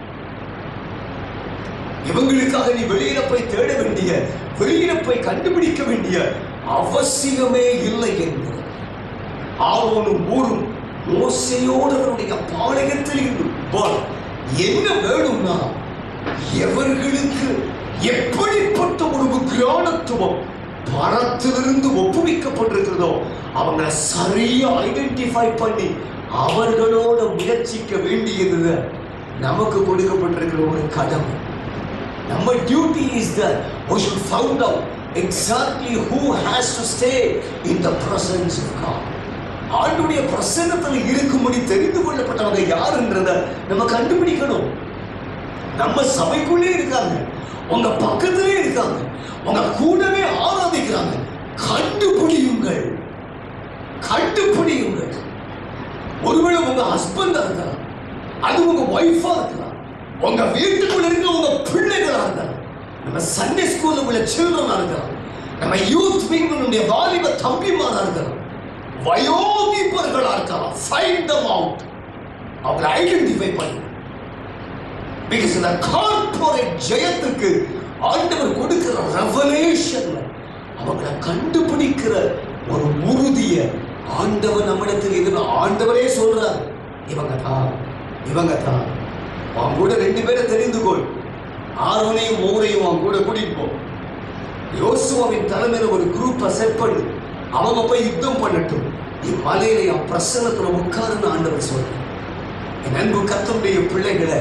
இவங்களுக்காக நீ வெளியில போய் தேட வேண்டிய வெளியில போய் கண்டுபிடிக்க வேண்டிய அவசியமே இல்லை என்கிறது ஆரோனும் ஊரும் மோசையோடு அவருடைய பாளையத்தில் இருந்து பார், என்ன வேணும்னா எவர்களுக்கு எப்படிப்பட்ட ஒரு கிரானத்துவம் பரத்திலிருந்து ஒப்புவிக்கப்பட்டிருக்கிறதோ அவங்கள சரியா ஐடென்டிஃபை பண்ணி அவர்களோட முயற்சிக்க வேண்டியது நமக்கு கொடுக்கப்பட்டிருக்கிற ஒரு கடமை நம்ம duty is that we should find out exactly who has to stay in the presence of God ஆண்டுடைய பிரசன்னத்தில் இருக்கும்படி தெரிந்து கொள்ளப்பட்டவங்க யாருன்றத நம்ம கண்டுபிடிக்கணும் நம்ம சபைக்குள்ளே இருக்காங்க உங்க பக்கத்திலே இருக்காங்க உங்க கூடவே ஆராதிக்கிறாங்க கண்டுபிடியுங்கள் கண்டுபிடியுங்கள் ஒருவேளை உங்க ஹஸ்பண்டா இருக்கலாம் அது உங்க ஒய்ஃபா இருக்கலாம் உங்க வீட்டுக்குள்ள இருக்க உங்க பிள்ளைகளா இருக்கலாம் நம்ம சண்டே ஸ்கூல்ல உள்ள சில்ட்ரனா இருக்கலாம் நம்ம யூத் விங்களுடைய வாலிப தம்பிமாரா இருக்கலாம் வயோதிபர்களா இருக்கலாம் ஃபைண்ட் தம் அவுட் அவங்களை ஐடென்டிஃபை பண்ணுங்க பிகாஸ் இந்த கார்பரேட் ஜெயத்துக்கு ஆண்டவர் கொடுக்கிற ரெவலேஷன்ல அவங்களை கண்டுபிடிக்கிற ஒரு உறுதிய ஆண்டவர் நம்மிடத்தில் இது ஆண்டவரே சொல்றார் இவங்க தான் இவங்க தான் அவன் கூட ரெண்டு பேரை தெரிந்து கொள் ஆரோனையும் மூரையும் அவன் கூட கூட்டிட்டு போ யோசுவாவின் தலைமையில ஒரு குரூப்பை செட் பண்ணு அவங்க போய் யுத்தம் பண்ணட்டும் இம்மலையில என் பிரசன்னத்துல உட்காருன்னு ஆண்டவர் சொல்றேன் என் அன்பு கத்தருடைய பிள்ளைகளை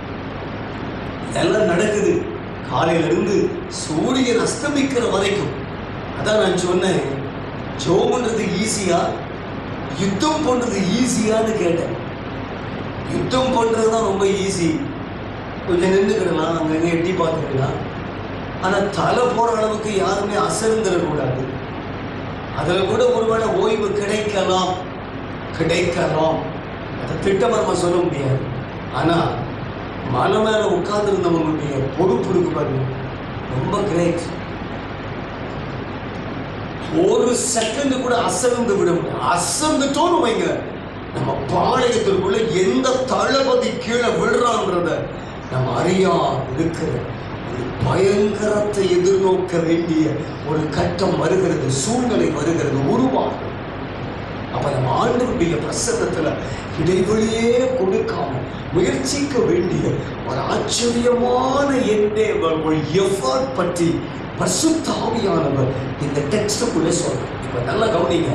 இதெல்லாம் நடக்குது காலையில இருந்து சூரியன் அஸ்தமிக்கிற வரைக்கும் அதான் நான் சொன்னேன் ஜோம் பண்றது ஈஸியா யுத்தம் பண்றது ஈஸியான்னு கேட்டேன் யுத்தம் பண்றது தான் ரொம்ப ஈஸி கொஞ்சம் நின்றுக்கிடலாம் அங்கங்க எட்டி பார்த்துக்கலாம் ஆனா தலை போற அளவுக்கு யாருமே அசர்ந்துடக்கூடாது அதில் கூட ஒருவேளை ஓய்வு கிடைக்கலாம் கிடைக்கலாம் அதை திட்டமரமா சொல்ல முடியாது ஆனா மலை மேல உட்கார்ந்துருந்தவங்களுடைய பொறுப்பு இருக்கு பாருங்க ரொம்ப கிரேட் ஒரு செகண்ட் கூட அசர்ந்து விட முடியாது அசர்ந்துட்டோன்னு வைங்க நம்ம பாளையத்திற்குள்ள எந்த தளபதி கீழே விழுறான்றத நம்ம அறியா இருக்கிற ஒரு பயங்கரத்தை எதிர்நோக்க வேண்டிய ஒரு கட்டம் வருகிறது சூழ்நிலை வருகிறது உருவாகும் அப்ப நம்ம ஆண்டவருடைய பிரசன்னத்துல இடைவெளியே கொடுக்காம முயற்சிக்க வேண்டிய ஒரு ஆச்சரியமான எண்ணே ஒரு எஃபர்ட் பற்றி பரிசுத்த ஆவியானவர் இந்த டெக்ஸ்டுக்குள்ளே சொல்றார் இப்ப நல்லா கவனிங்க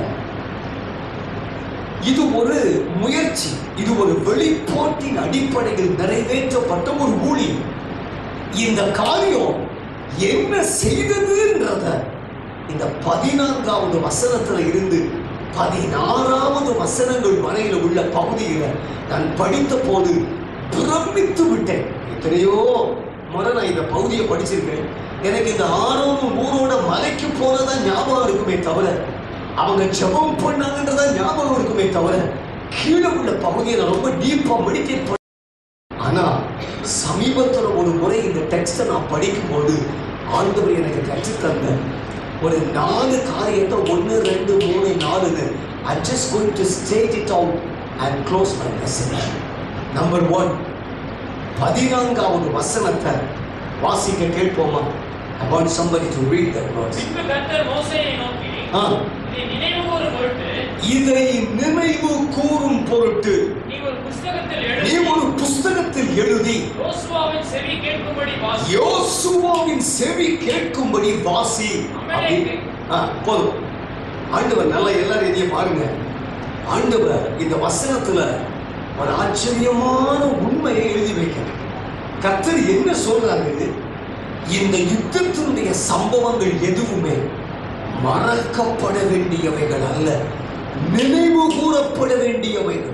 இது ஒரு முயற்சி இது ஒரு வெளிப்பாட்டின் அடிப்படையில் நிறைவேற்றப்பட்ட ஒரு ஊழியம் இந்த காரியம் என்ன செய்ததுன்றத இந்த பதினான்காவது வசனத்துல இருந்து பதினாறாவது வசனங்கள் வரையில உள்ள பகுதியில நான் படித்த போது பிரமித்து விட்டேன் எத்தனையோ முறை நான் இந்த பகுதியை படிச்சிருக்கேன் எனக்கு இந்த ஆரோனும் ஊரோட மலைக்கு போனதா ஞாபகம் இருக்குமே தவிர அவங்க ஜெபம் பண்ணாங்கன்றதா ஞாபகம் இருக்குமே தவிர கீழே உள்ள பகுதியை நான் ரொம்ப டீப்பா மெடிடேட் பண்ண ஆனா சமீபத்துல ஒரு முறை இந்த டெக்ஸ்டை நான் படிக்கும்போது ஆண்டவர் எனக்கு கற்றுத்தந்த ஒரு நாலு காரியத்தை ஒன்று ரெண்டு மூணு நாலுன்னு I just going to state it out and close my message number one பதினான்காவது வசனத்தை வாசிக்க கேட்போமா I want somebody to read that verse. பின்பு கர்த்தர் மோசேயை நோக்கி ஆ, இதை நினைவு கூறும் பொருட்டு இதை நினைவு கூறும் பொருட்டு நீ ஒரு புஸ்தகத்தில் நீ எழுதி ஒரு புஸ்தகத்தில் எழுதி யோசுவாவின் செவி கேட்கும்படி வாசி யோசுவாவின் செவி கேட்கும்படி வாசி அப்படி- ஆ, போதும் ஆண்டவர் நல்லா எல்லாரும் இதையும் பாருங்க ஆண்டவர் இந்த வசனத்துல ஒரு ஆச்சரியமான உண்மையை எழுதி வைக்கிறார் கர்த்தர் என்ன சொல்றாரு இந்த யுத்தத்தினுடைய சம்பவங்கள் எதுவுமே மறக்கப்பட வேண்டியவைகள் அல்ல நினைவு கூறப்பட வேண்டியவைகள்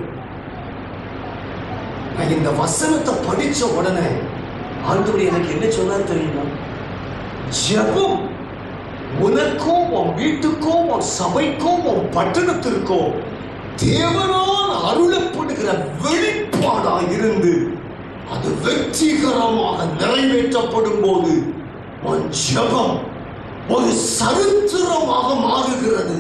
நான் இந்த வசனத்தை படிச்ச உடனே ஆண்டவர் எனக்கு என்ன சொன்னார் தெரியுமா ஜெபம் உனக்கோ உன் வீட்டுக்கோ உன் சபைக்கோ உன் பட்டணத்திற்கோ தேவனால் அருளப்படுகிற வெளிப்பாடா இருந்து அது வெற்றிகரமாக நிறைவேற்றப்படும் போது உன் ஜெபம் ஒரு சரித்திரமாக மாறுகிறது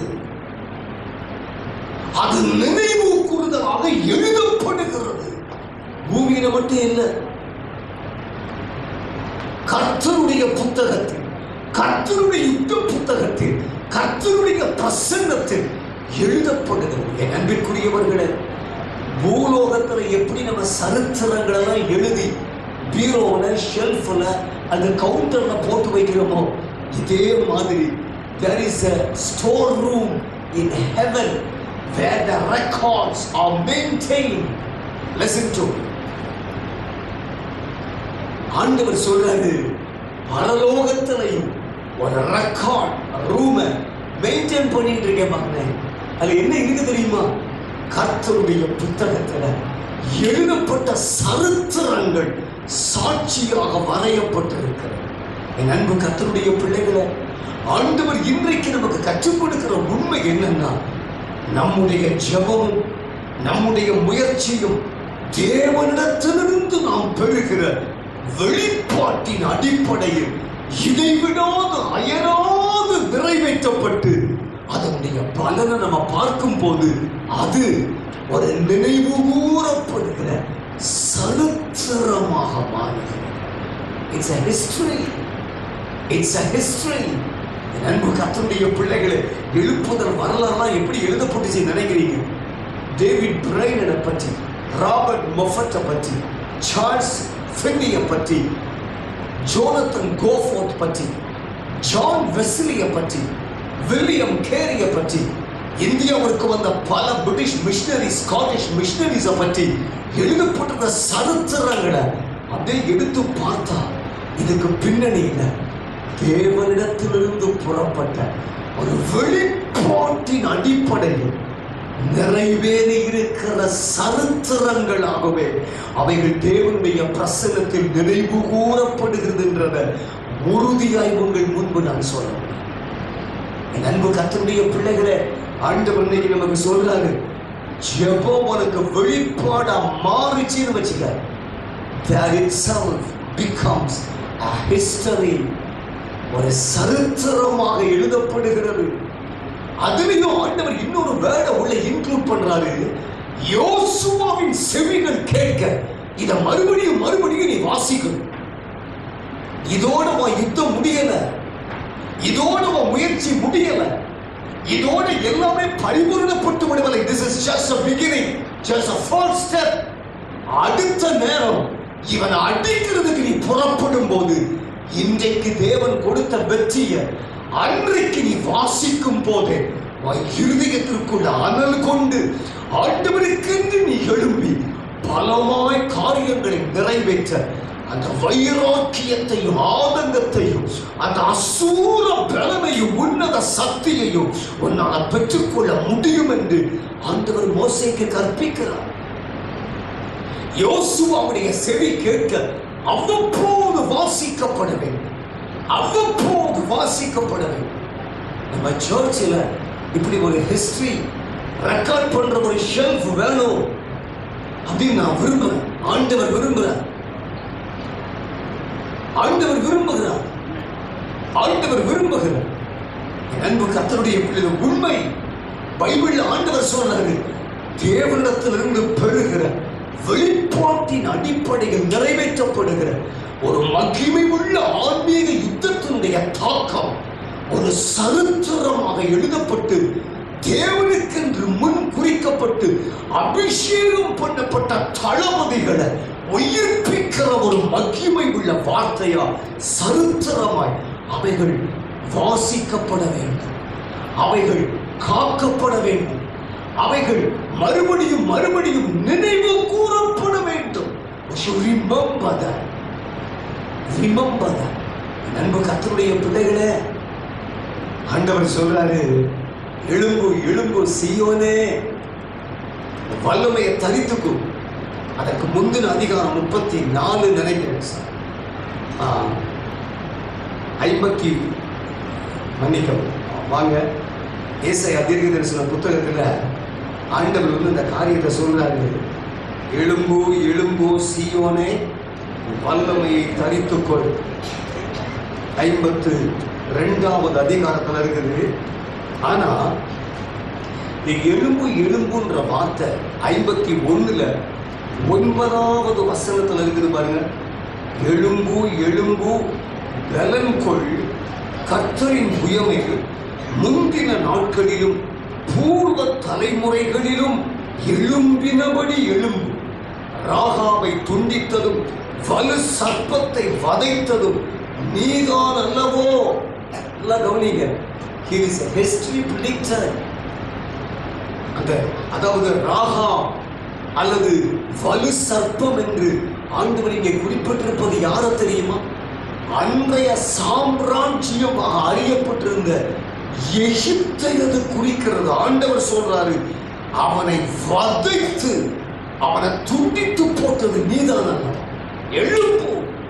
அது நினைவு கூறுதலாக எழுதப்படுகிறது பூமியில மட்டும் இல்லை கர்த்தருடைய புத்தகத்தில் கர்த்தருடைய யுத்த புத்தகத்தில் கர்த்தருடைய பிரசன்னத்தில் எழுதப்படுகிறது என் அன்பிற்குரியவர்களே பூலோகத்துல எப்படி நம்ம சரித்திரங்கள் எல்லாம் எழுதி பீரோல ஷெல்ஃப்ல அந்த கவுண்டர்ல போட்டு வைக்கிறோமோ இதே மாதிரி there is a store room in heaven where the records are maintained listen to me ஆண்டவர் சொல்றாரு பரலோகத்திலையும் ஒரு ரெக்கார்ட் ரூம மெயின்டைன் பண்ணிட்டு இருக்கேன் மகனே அதுல என்ன இருக்கு தெரியுமா கர்த்தருடைய புத்தகத்துல எழுதப்பட்ட சரித்திரங்கள் சாட்சியாக வரையப்பட்டிருக்கிறது என் அன்பு கர்த்தருடைய பிள்ளைகளை ஆண்டவர் இன்றைக்கு நமக்கு கற்றுக் கொடுக்கிற உண்மை என்னன்னா நம்முடைய ஜெபமும் நம்முடைய முயற்சியும் தேவனிடத்திலிருந்து நாம் பெறுகிற வெளிப்பாட்டின் அடிப்படையில் இடைவிடாது அயராது நிறைவேற்றப்பட்டு அதனுடைய பலனை நம்ம பார்க்கும் போது அது ஒரு நினைவு கூறப்படுகிற சரித்திரமாக மாறுகிறது it's a history it's a history என் அன்பு கத்தருடைய பிள்ளைகளை எழுப்புதல் வரலாறுலாம் எப்படி எழுதப்பட்டுச்சு நினைக்கிறீங்க டேவிட் பிரைனனை பற்றி ராபர்ட் மொஃபட்டை பற்றி சார்ல்ஸ் ஃபின்னியை பற்றி ஜோனத்தன் கோஃபோர்ட் பற்றி ஜான் வெஸ்லியை பற்றி வில்லியம் கேரியை பற்றி இந்தியாவிற்கு வந்த பல பிரிட்டிஷ் மிஷனரி ஸ்காட்டிஷ் மிஷனரிஸை பற்றி எழுதப்பட்டிருந்த சரித்திரங்களை அப்படியே எடுத்து பார்த்தா இதுக்கு பின்னணியில தேவனிடத்திலிருந்து புறப்பட்ட ஒரு வெளிப்பாட்டின் அடிப்படையில் நிறைவேறி இருக்கிற சரித்திரங்களாகவே அவைகள் தேவனுடைய பிரசனத்தில் நினைவு கூறப்படுகிறதுன்றத உறுதியாய் உங்கள் முன்பு நான் சொல்றேன் என் அன்பு கத்தருடைய பிள்ளைகளே ஆண்டவர் இன்னைக்கு நமக்கு சொல்றாரு ஜெபம் உனக்கு வெளிப்பாடா மாறிச்சுன்னு வச்சுக்க that itself becomes a history ஒரு சரித்திரமாக எழுதப்படுகிறது அதுலயும் ஆண்டவர் இன்னொரு வேர்டை உள்ள இன்க்ளூட் பண்றாரு யோசுவாவின் செவிகள் கேட்க இத மறுபடியும் மறுபடியும் நீ வாசிக்கணும் இதோட உன் யுத்தம் முடியல இதோட உன் முயற்சி முடியல இதோட எல்லாமே பரிபூரணப்பட்டு விடவில்லை this is just a beginning just a first step அடுத்த நேரம் இவன் அடிக்கிறதுக்கு நீ புறப்படும் போது இன்றைக்கு தேவன் கொடுத்த வெற்றியை அன்றைக்கு நீ வாசிக்கும் போதே உன் இருதயத்திற்குள்ள அனல் கொண்டு ஆண்டவருக்கென்று நீ எழும்பி பலமாய் காரியங்களை நிறைவேற்ற அந்த வைராக்கியத்தையும் ஆதங்கத்தையும் அந்த அசூர பலனையும் உன்னத சக்தியையும் உன்னால் பெற்றுக்கொள்ள முடியும் என்று ஆண்டவர் மோசைக்கு கற்பிக்கிறார் யோசுவாவுடைய செவி கேட்க அவ்வப்போது வாசிக்கப்பட வேண்டும் அவ்வப்போது வாசிக்கப்பட வேண்டும் நம்ம சர்ச்சில் இப்படி ஒரு ஹிஸ்டரி ரெக்கார்ட் பண்ற ஒரு ஷெல்ஃப் வேணும் அப்படின்னு நான் விரும்புறேன் ஆண்டவர் விரும்புறார் ஆண்டவர் விரும்புகிறார் ஆண்டவர் விரும்புகிறார் என் அன்பு கர்த்தருடைய பிள்ளைகள் உண்மை பைபிள் ஆண்டவர் சொல்றாரு தேவனிடத்திலிருந்து பெறுகிற வெளிப்பாட்டின் அடிப்படையில் நிறைவேற்றப்படுகிற ஒரு மகிமை உள்ள ஆன்மீக யுத்தத்தினுடைய தாக்கம் ஒரு சரித்திரமாக எழுதப்பட்டு தேவனுக்கென்று முன் குறிக்கப்பட்டு அபிஷேகம் பண்ணப்பட்ட தளபதிகளை உயிர்ப்பிக்கிற ஒரு மகிமை உள்ள வார்த்தையா சரித்திரமாய் அவைகள் வாசிக்கப்பட வேண்டும் அவைகள் காக்கப்பட வேண்டும் அவைகள் மறுபடியும் மறுபடியும் நினைவு கூறப்பட வேண்டும் We should remember that. Remember that. என் அன்பு கத்தருடைய பிள்ளைகளே ஆண்டவர் சொல்றாரு எழும்பு எழும்பு சீயோனே வல்லமையை தரித்துக்கும் அதற்கு முந்தின அதிகாரம் முப்பத்தி நாலு நினைக்கிறேன் சார் ஆ, ஐம்பத்தி மன்னிக்கவும் வாங்க ஏசை தீர்க்க தரிசன புத்தகத்தில் ஆண்டவர் வந்து இந்த காரியத்தை சொல்றாரு எழும்பு எழும்பு சீயோனே வல்லமையை தரித்துக்கொள் ஐம்பத்து ரெண்டாவது அதிகாரத்துல இருக்குது ஆனா இந்த எலும்பு எலும்புன்ற வார்த்தை ஐம்பத்தி ஒண்ணுல ஒன்பதாவது வசனத்துல இருக்குது பாருங்க எலும்பு எலும்பு பலன்கொள் கர்த்தரின் புயமில் முந்தின நாட்களிலும் பூர்வ தலைமுறைகளிலும் எழும்பினபடி எழும்பு ராகாவை துண்டித்ததும் வலு சர்ப்பத்தை வதைத்ததும் நீதான் அல்லவோ நல்லா கவனிங்க he is a history predictor அந்த அதாவது ராகா அல்லது வலு சர்ப்பம் என்று ஆண்டவர் இங்கே குறிப்பிட்டிருப்பது யார தெரியுமா அன்றைய சாம்ராஜ்யமாக அறியப்பட்டிருந்த எகிப்தை அது குறிக்கிறது ஆண்டவர் சொல்றாரு அவனை வதைத்து அவனை துண்டித்து போட்டது நீதான் அல்லவா? எழும்பு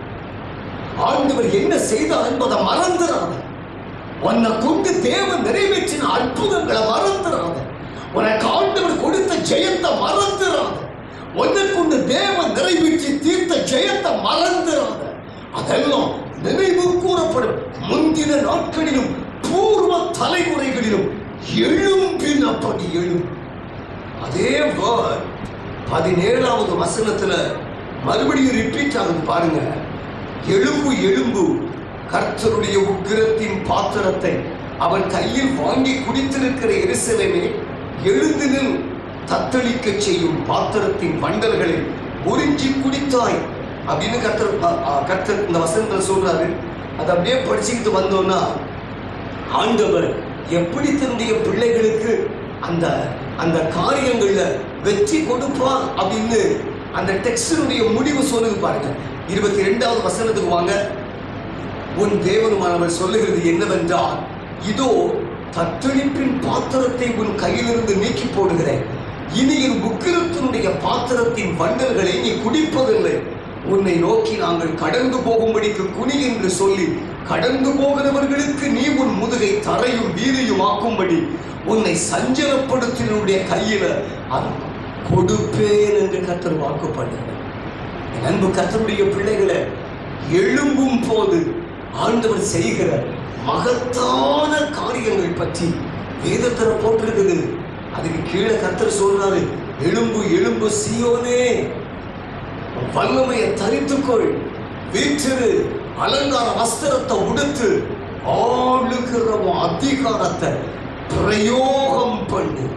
ஆண்டவர் என்ன செய்தார் என்பதை மறந்துடாத உன்னை கொண்டு தேவன் நிறைவேற்றின அற்புதங்களை மறந்துடாத உனக்கு ஆண்டவர் கொடுத்த ஜெயத்தை மறந்துடாத உன்னை கொண்டு தேவன் நிறைவேற்றி தீர்த்த ஜெயத்தை மறந்துடாத அதெல்லாம் நினைவு கூறப்படும் முந்தின நாட்களிலும் பூர்வ தலைமுறைகளிலும் எழும்பினபடி எழும் அதே வேர்ட் பதினேழாவது வசனத்துல மறுபடியும் ரிப்பீட் ஆகுது பாருங்க எலும்பு எலும்பு கர்த்தருடைய உக்கிரத்தின் பாத்திரத்தை அவன் கையில் வாங்கி குடித்திருக்கிற எருசலேமே எழுந்து நில் தத்தளிக்க செய்யும் பாத்திரத்தின் வண்டல்களை உறிஞ்சி குடித்தாய் அப்படின்னு கர்த்தர் அ- அ- கர்த்தர் இந்த வசனத்தில் சொல்றாரு அதை அப்படியே படிச்சுக்கிட்டு வந்தோம்னா ஆண்டவர் எப்படி தன்னுடைய பிள்ளைகளுக்கு அந்த அந்த காரியங்கள்ல வெற்றி கொடுப்பார் அப்படின்னு அந்த டெக்ஸ்டினுடைய முடிவு சொல்லுது பாருங்க இருபத்தி ரெண்டாவது வசனத்துக்கு வாங்க உன் தேவனுமானவர் சொல்லுகிறது என்னவென்றால் இதோ தத்தளிப்பின் பாத்திரத்தை உன் கையிலிருந்து நீக்கி போடுகிறேன் இனி என் உக்கிரத்தினுடைய பாத்திரத்தின் வண்டல்களை நீ குடிப்பதில்லை உன்னை நோக்கி நாங்கள் கடந்து போகும்படிக்கு குனி என்று சொல்லி கடந்து போகிறவர்களுக்கு நீ உன் முதுகை தரையும் வீதியும் ஆக்கும்படி உன்னை சஞ்சலப்படுத்தினுடைய கையில அது கொடுப்பேன் என்று கத்தர் வாக்கு பண்ணுகிறேன் என் அன்பு கர்த்தருடைய பிள்ளைகளை எழும்பும் போது ஆண்டவர் செய்கிற மகத்தான காரியங்கள் பற்றி வேதத்தில் போட்டிருக்குது அதுக்கு கீழே கர்த்தர் சொல்றாரு எழும்பு எழும்பு சியோனே உன் வல்லமையை தரித்துக்கொள் வீற்றிரு அலங்கார வஸ்திரத்தை உடுத்து ஆளுகிற உன் அதிகாரத்தை பிரயோகம் பண்ணு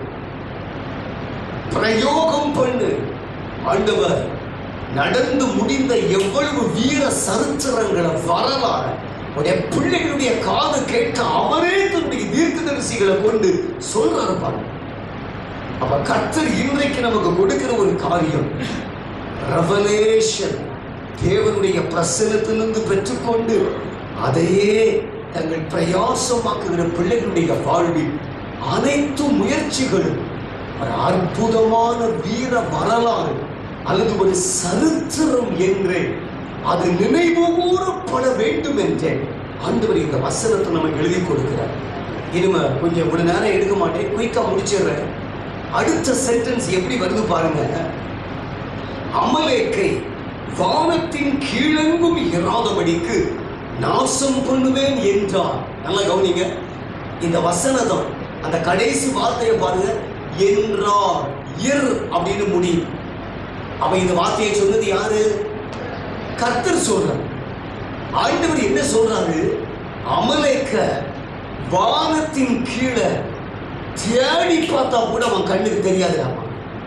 பிரயோகம் பண்ணு ஆண்டவர் நடந்து முடிந்த எவ்வளவு வீர சரித்திரங்களை வரலாறு உடைய பிள்ளைகளுடைய காது கேட்க அவரே தன்னுடைய தீர்க்கதரிசிகளை கொண்டு சொல்றாரு பாருங்க அப்ப கர்த்தர் இன்றைக்கு நமக்கு கொடுக்கிற ஒரு காரியம் ரெவலேஷன் தேவனுடைய பிரசனத்திலிருந்து பெற்றுக்கொண்டு அதையே தங்கள் பிரயாசமாக்குகிற பிள்ளைகளுடைய வாழ்வில் அனைத்து முயற்சிகளும் ஒரு அற்புதமான வீர வரலாறு அல்லது ஒரு சரித்திரம் என்றே அது நினைவு கூறப்பட வேண்டும் என்றே ஆண்டவர் இந்த வசனத்தை நமக்கு எழுதி கொடுக்கிறார் இனிமே கொஞ்சம் ஒரு நேரம் எடுக்க மாட்டேன் குயிக்கா முடிச்சிடுறேன் அடுத்த சென்டென்ஸ் எப்படி வருது பாருங்க அமலேக்கை வானத்தின் கீழெங்கும் இராதபடிக்கு நாசம் பண்ணுவேன் என்றார் நல்லா கவனிங்க இந்த வசனதம் அந்த கடைசி வார்த்தையை பாருங்க என்றார் இர் அப்படின்னு முடியும் அப்ப இந்த வார்த்தையை சொன்னது யாரு கர்த்தர் சொல்றார் ஆண்டவர் என்ன சொல்றாரு அமலேக்க வானத்தின் கீழே தேடி பார்த்தா கூட அவன் கண்ணுக்கு தெரியாதுடாமா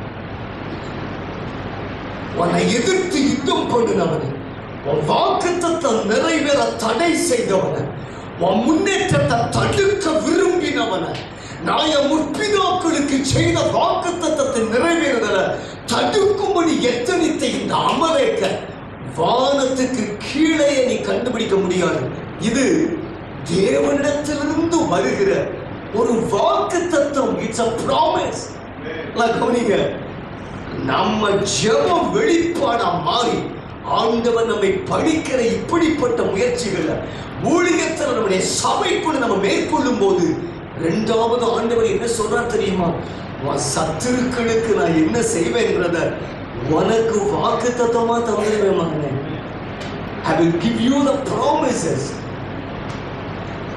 உன்னை எதிர்த்து யுத்தம் பண்ணினவனே உன் வாக்குத்தத்தை நிறைவேற தடை செய்தவன உன் முன்னேற்றத்தை தடுக்க விரும்பினவன நான் என் முற்பிதாக்களுக்கு செய்த வாக்குத்தத்தத்தை நிறைவேறுதல தடுக்கும்படி எத்தனித்த இந்த அமலேக்க வானத்துக்கு கீழே நீ கண்டுபிடிக்க முடியாது இது தேவனிடத்திலிருந்து வருகிற ஒரு வாக்கு தத்துவம் இட்ஸ் அ ப்ராமிஸ் கவனிங்க நம்ம ஜெபம் வெளிப்பாடா மாறி ஆண்டவர் நம்மை படிக்கிற இப்படிப்பட்ட முயற்சிகள்ல ஊழியத்தில் நம்முடைய சபைக்குள்ள நம்ம மேற்கொள்ளும் போது இரண்டாவது ஆண்டவர் என்ன சொல்றார் தெரியுமா உன் சத்துருக்களுக்கு நான் என்ன செய்வேன்றத உனக்கு வாக்கு தத்துவமா தந்துடுவேன் மகனே I will give you the promises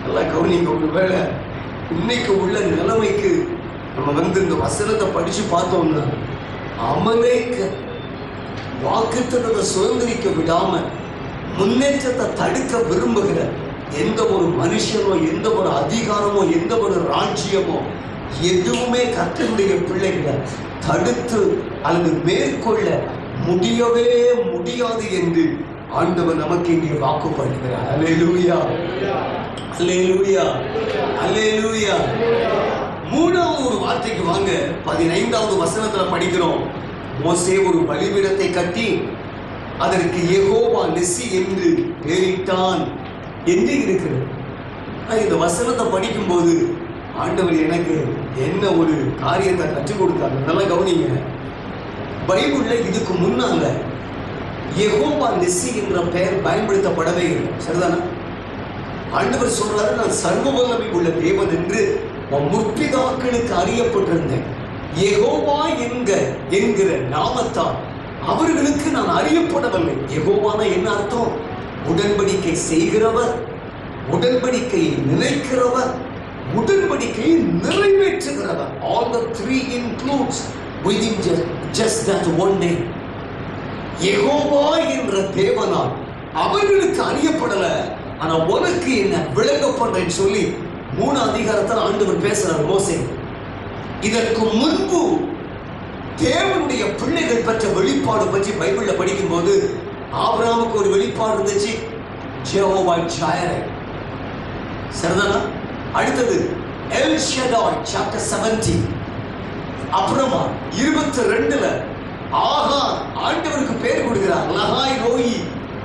நல்லா கவனிங்க ஒருவேளை இன்னைக்கு உள்ள நிலைமைக்கு நம்ம வந்து இந்த வசனத்தை படிச்சு பார்த்தோம்னா அமலேக்க வாக்குத்தனத்தை சுதந்திரிக்க விடாம முன்னேற்றத்தை தடுக்க விரும்புகிற எந்த ஒரு மனுஷனோ எந்த ஒரு அதிகாரமோ எந்த ஒரு ராஜ்யமோ எதுவுமே கர்த்தருடைய பிள்ளைகளை தடுத்து அல்லது மேற்கொள்ள முடியவே முடியாது என்று ஆண்டவர் நமக்கு இங்கே வாக்குப்படுகிறார் அல்லேலூயா அல்லேலூயா அல்லேலூயா மூணாவது ஒரு வார்த்தைக்கு வாங்க பதினைந்தாவது வசனத்துல படிக்கிறோம் மோசே ஒரு பலிபீடத்தை கட்டி அதற்கு யெகோவா நெசி என்று பெயரிட்டான் என்று இருக்கிறது நான் இந்த வசனத்தை படிக்கும்போது ஆண்டவர் எனக்கு என்ன ஒரு காரியத்தை கற்றுக் கொடுத்தாங்க நல்லா கவனிங்க பைபிள்ல இதுக்கு முன்னால யெகோவா நெசி என்ற பெயர் பயன்படுத்தப்படவே இல்லை சரிதானே ஆண்டவர் சொல்றாரு நான் சர்வ வல்லமை உள்ள தேவன் என்று உன் முற்பிதாக்களுக்கு அறியப்பட்டிருந்தேன் யெகோவா என்க என்கிற நாமத்தால் அவர்களுக்கு நான் அறியப்படவில்லை யெகோவானா என்ன அர்த்தம் உடன்படிக்கை செய்கிறவர் உடன்படிக்கையை நினைக்கிறவர் உடன்படிக்கையை நிறைவேற்றுகிறவர் all the three includes within just, just that one name யெகோவா என்ற தேவனால் அவர்களுக்கு அறியப்படல ஆனா உனக்கு என்ன விளங்கப்படுறேன்னு சொல்லி மூணு அதிகாரத்தில் ஆண்டவர் பேசுறார் மோசே இதற்கு முன்பு தேவனுடைய பிள்ளைகள் பெற்ற வெளிப்பாடு பற்றி பைபிள்ல படிக்கும்போது ஆபிரகாமுக்கு ஒரு வெளிப்பாடு இருந்துச்சு ஜெகோவா ஜாயரை சரிதானா அடுத்தது எல் ஷெடாய் சாப்டர் 17 அப்புறமா இருபத்தி ரெண்டுல ஆகா ஆண்டவருக்கு பேர் கொடுக்கிறார் லஹாய் ரோயி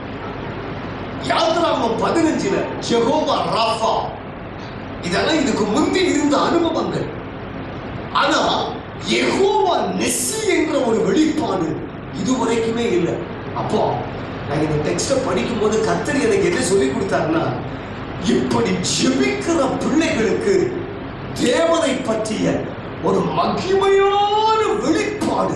யாத்ராமம் பதினஞ்சுல ஜெகோவா ராஃபா இதெல்லாம் இதுக்கு முந்தி இருந்த அனுபவங்கள் ஆனா யெகோவா நெஸ்ஸி என்ற ஒரு வெளிப்பாடு இதுவரைக்குமே இல்லை அப்போ நான் இந்த டெக்ஸ்ட படிக்கும்போது கத்தர் எனக்கு என்ன சொல்லி கொடுத்தாருன்னா இப்படி ஜெபிக்கிற பிள்ளைகளுக்கு தேவனை பற்றிய ஒரு மகிமையான வெளிப்பாடு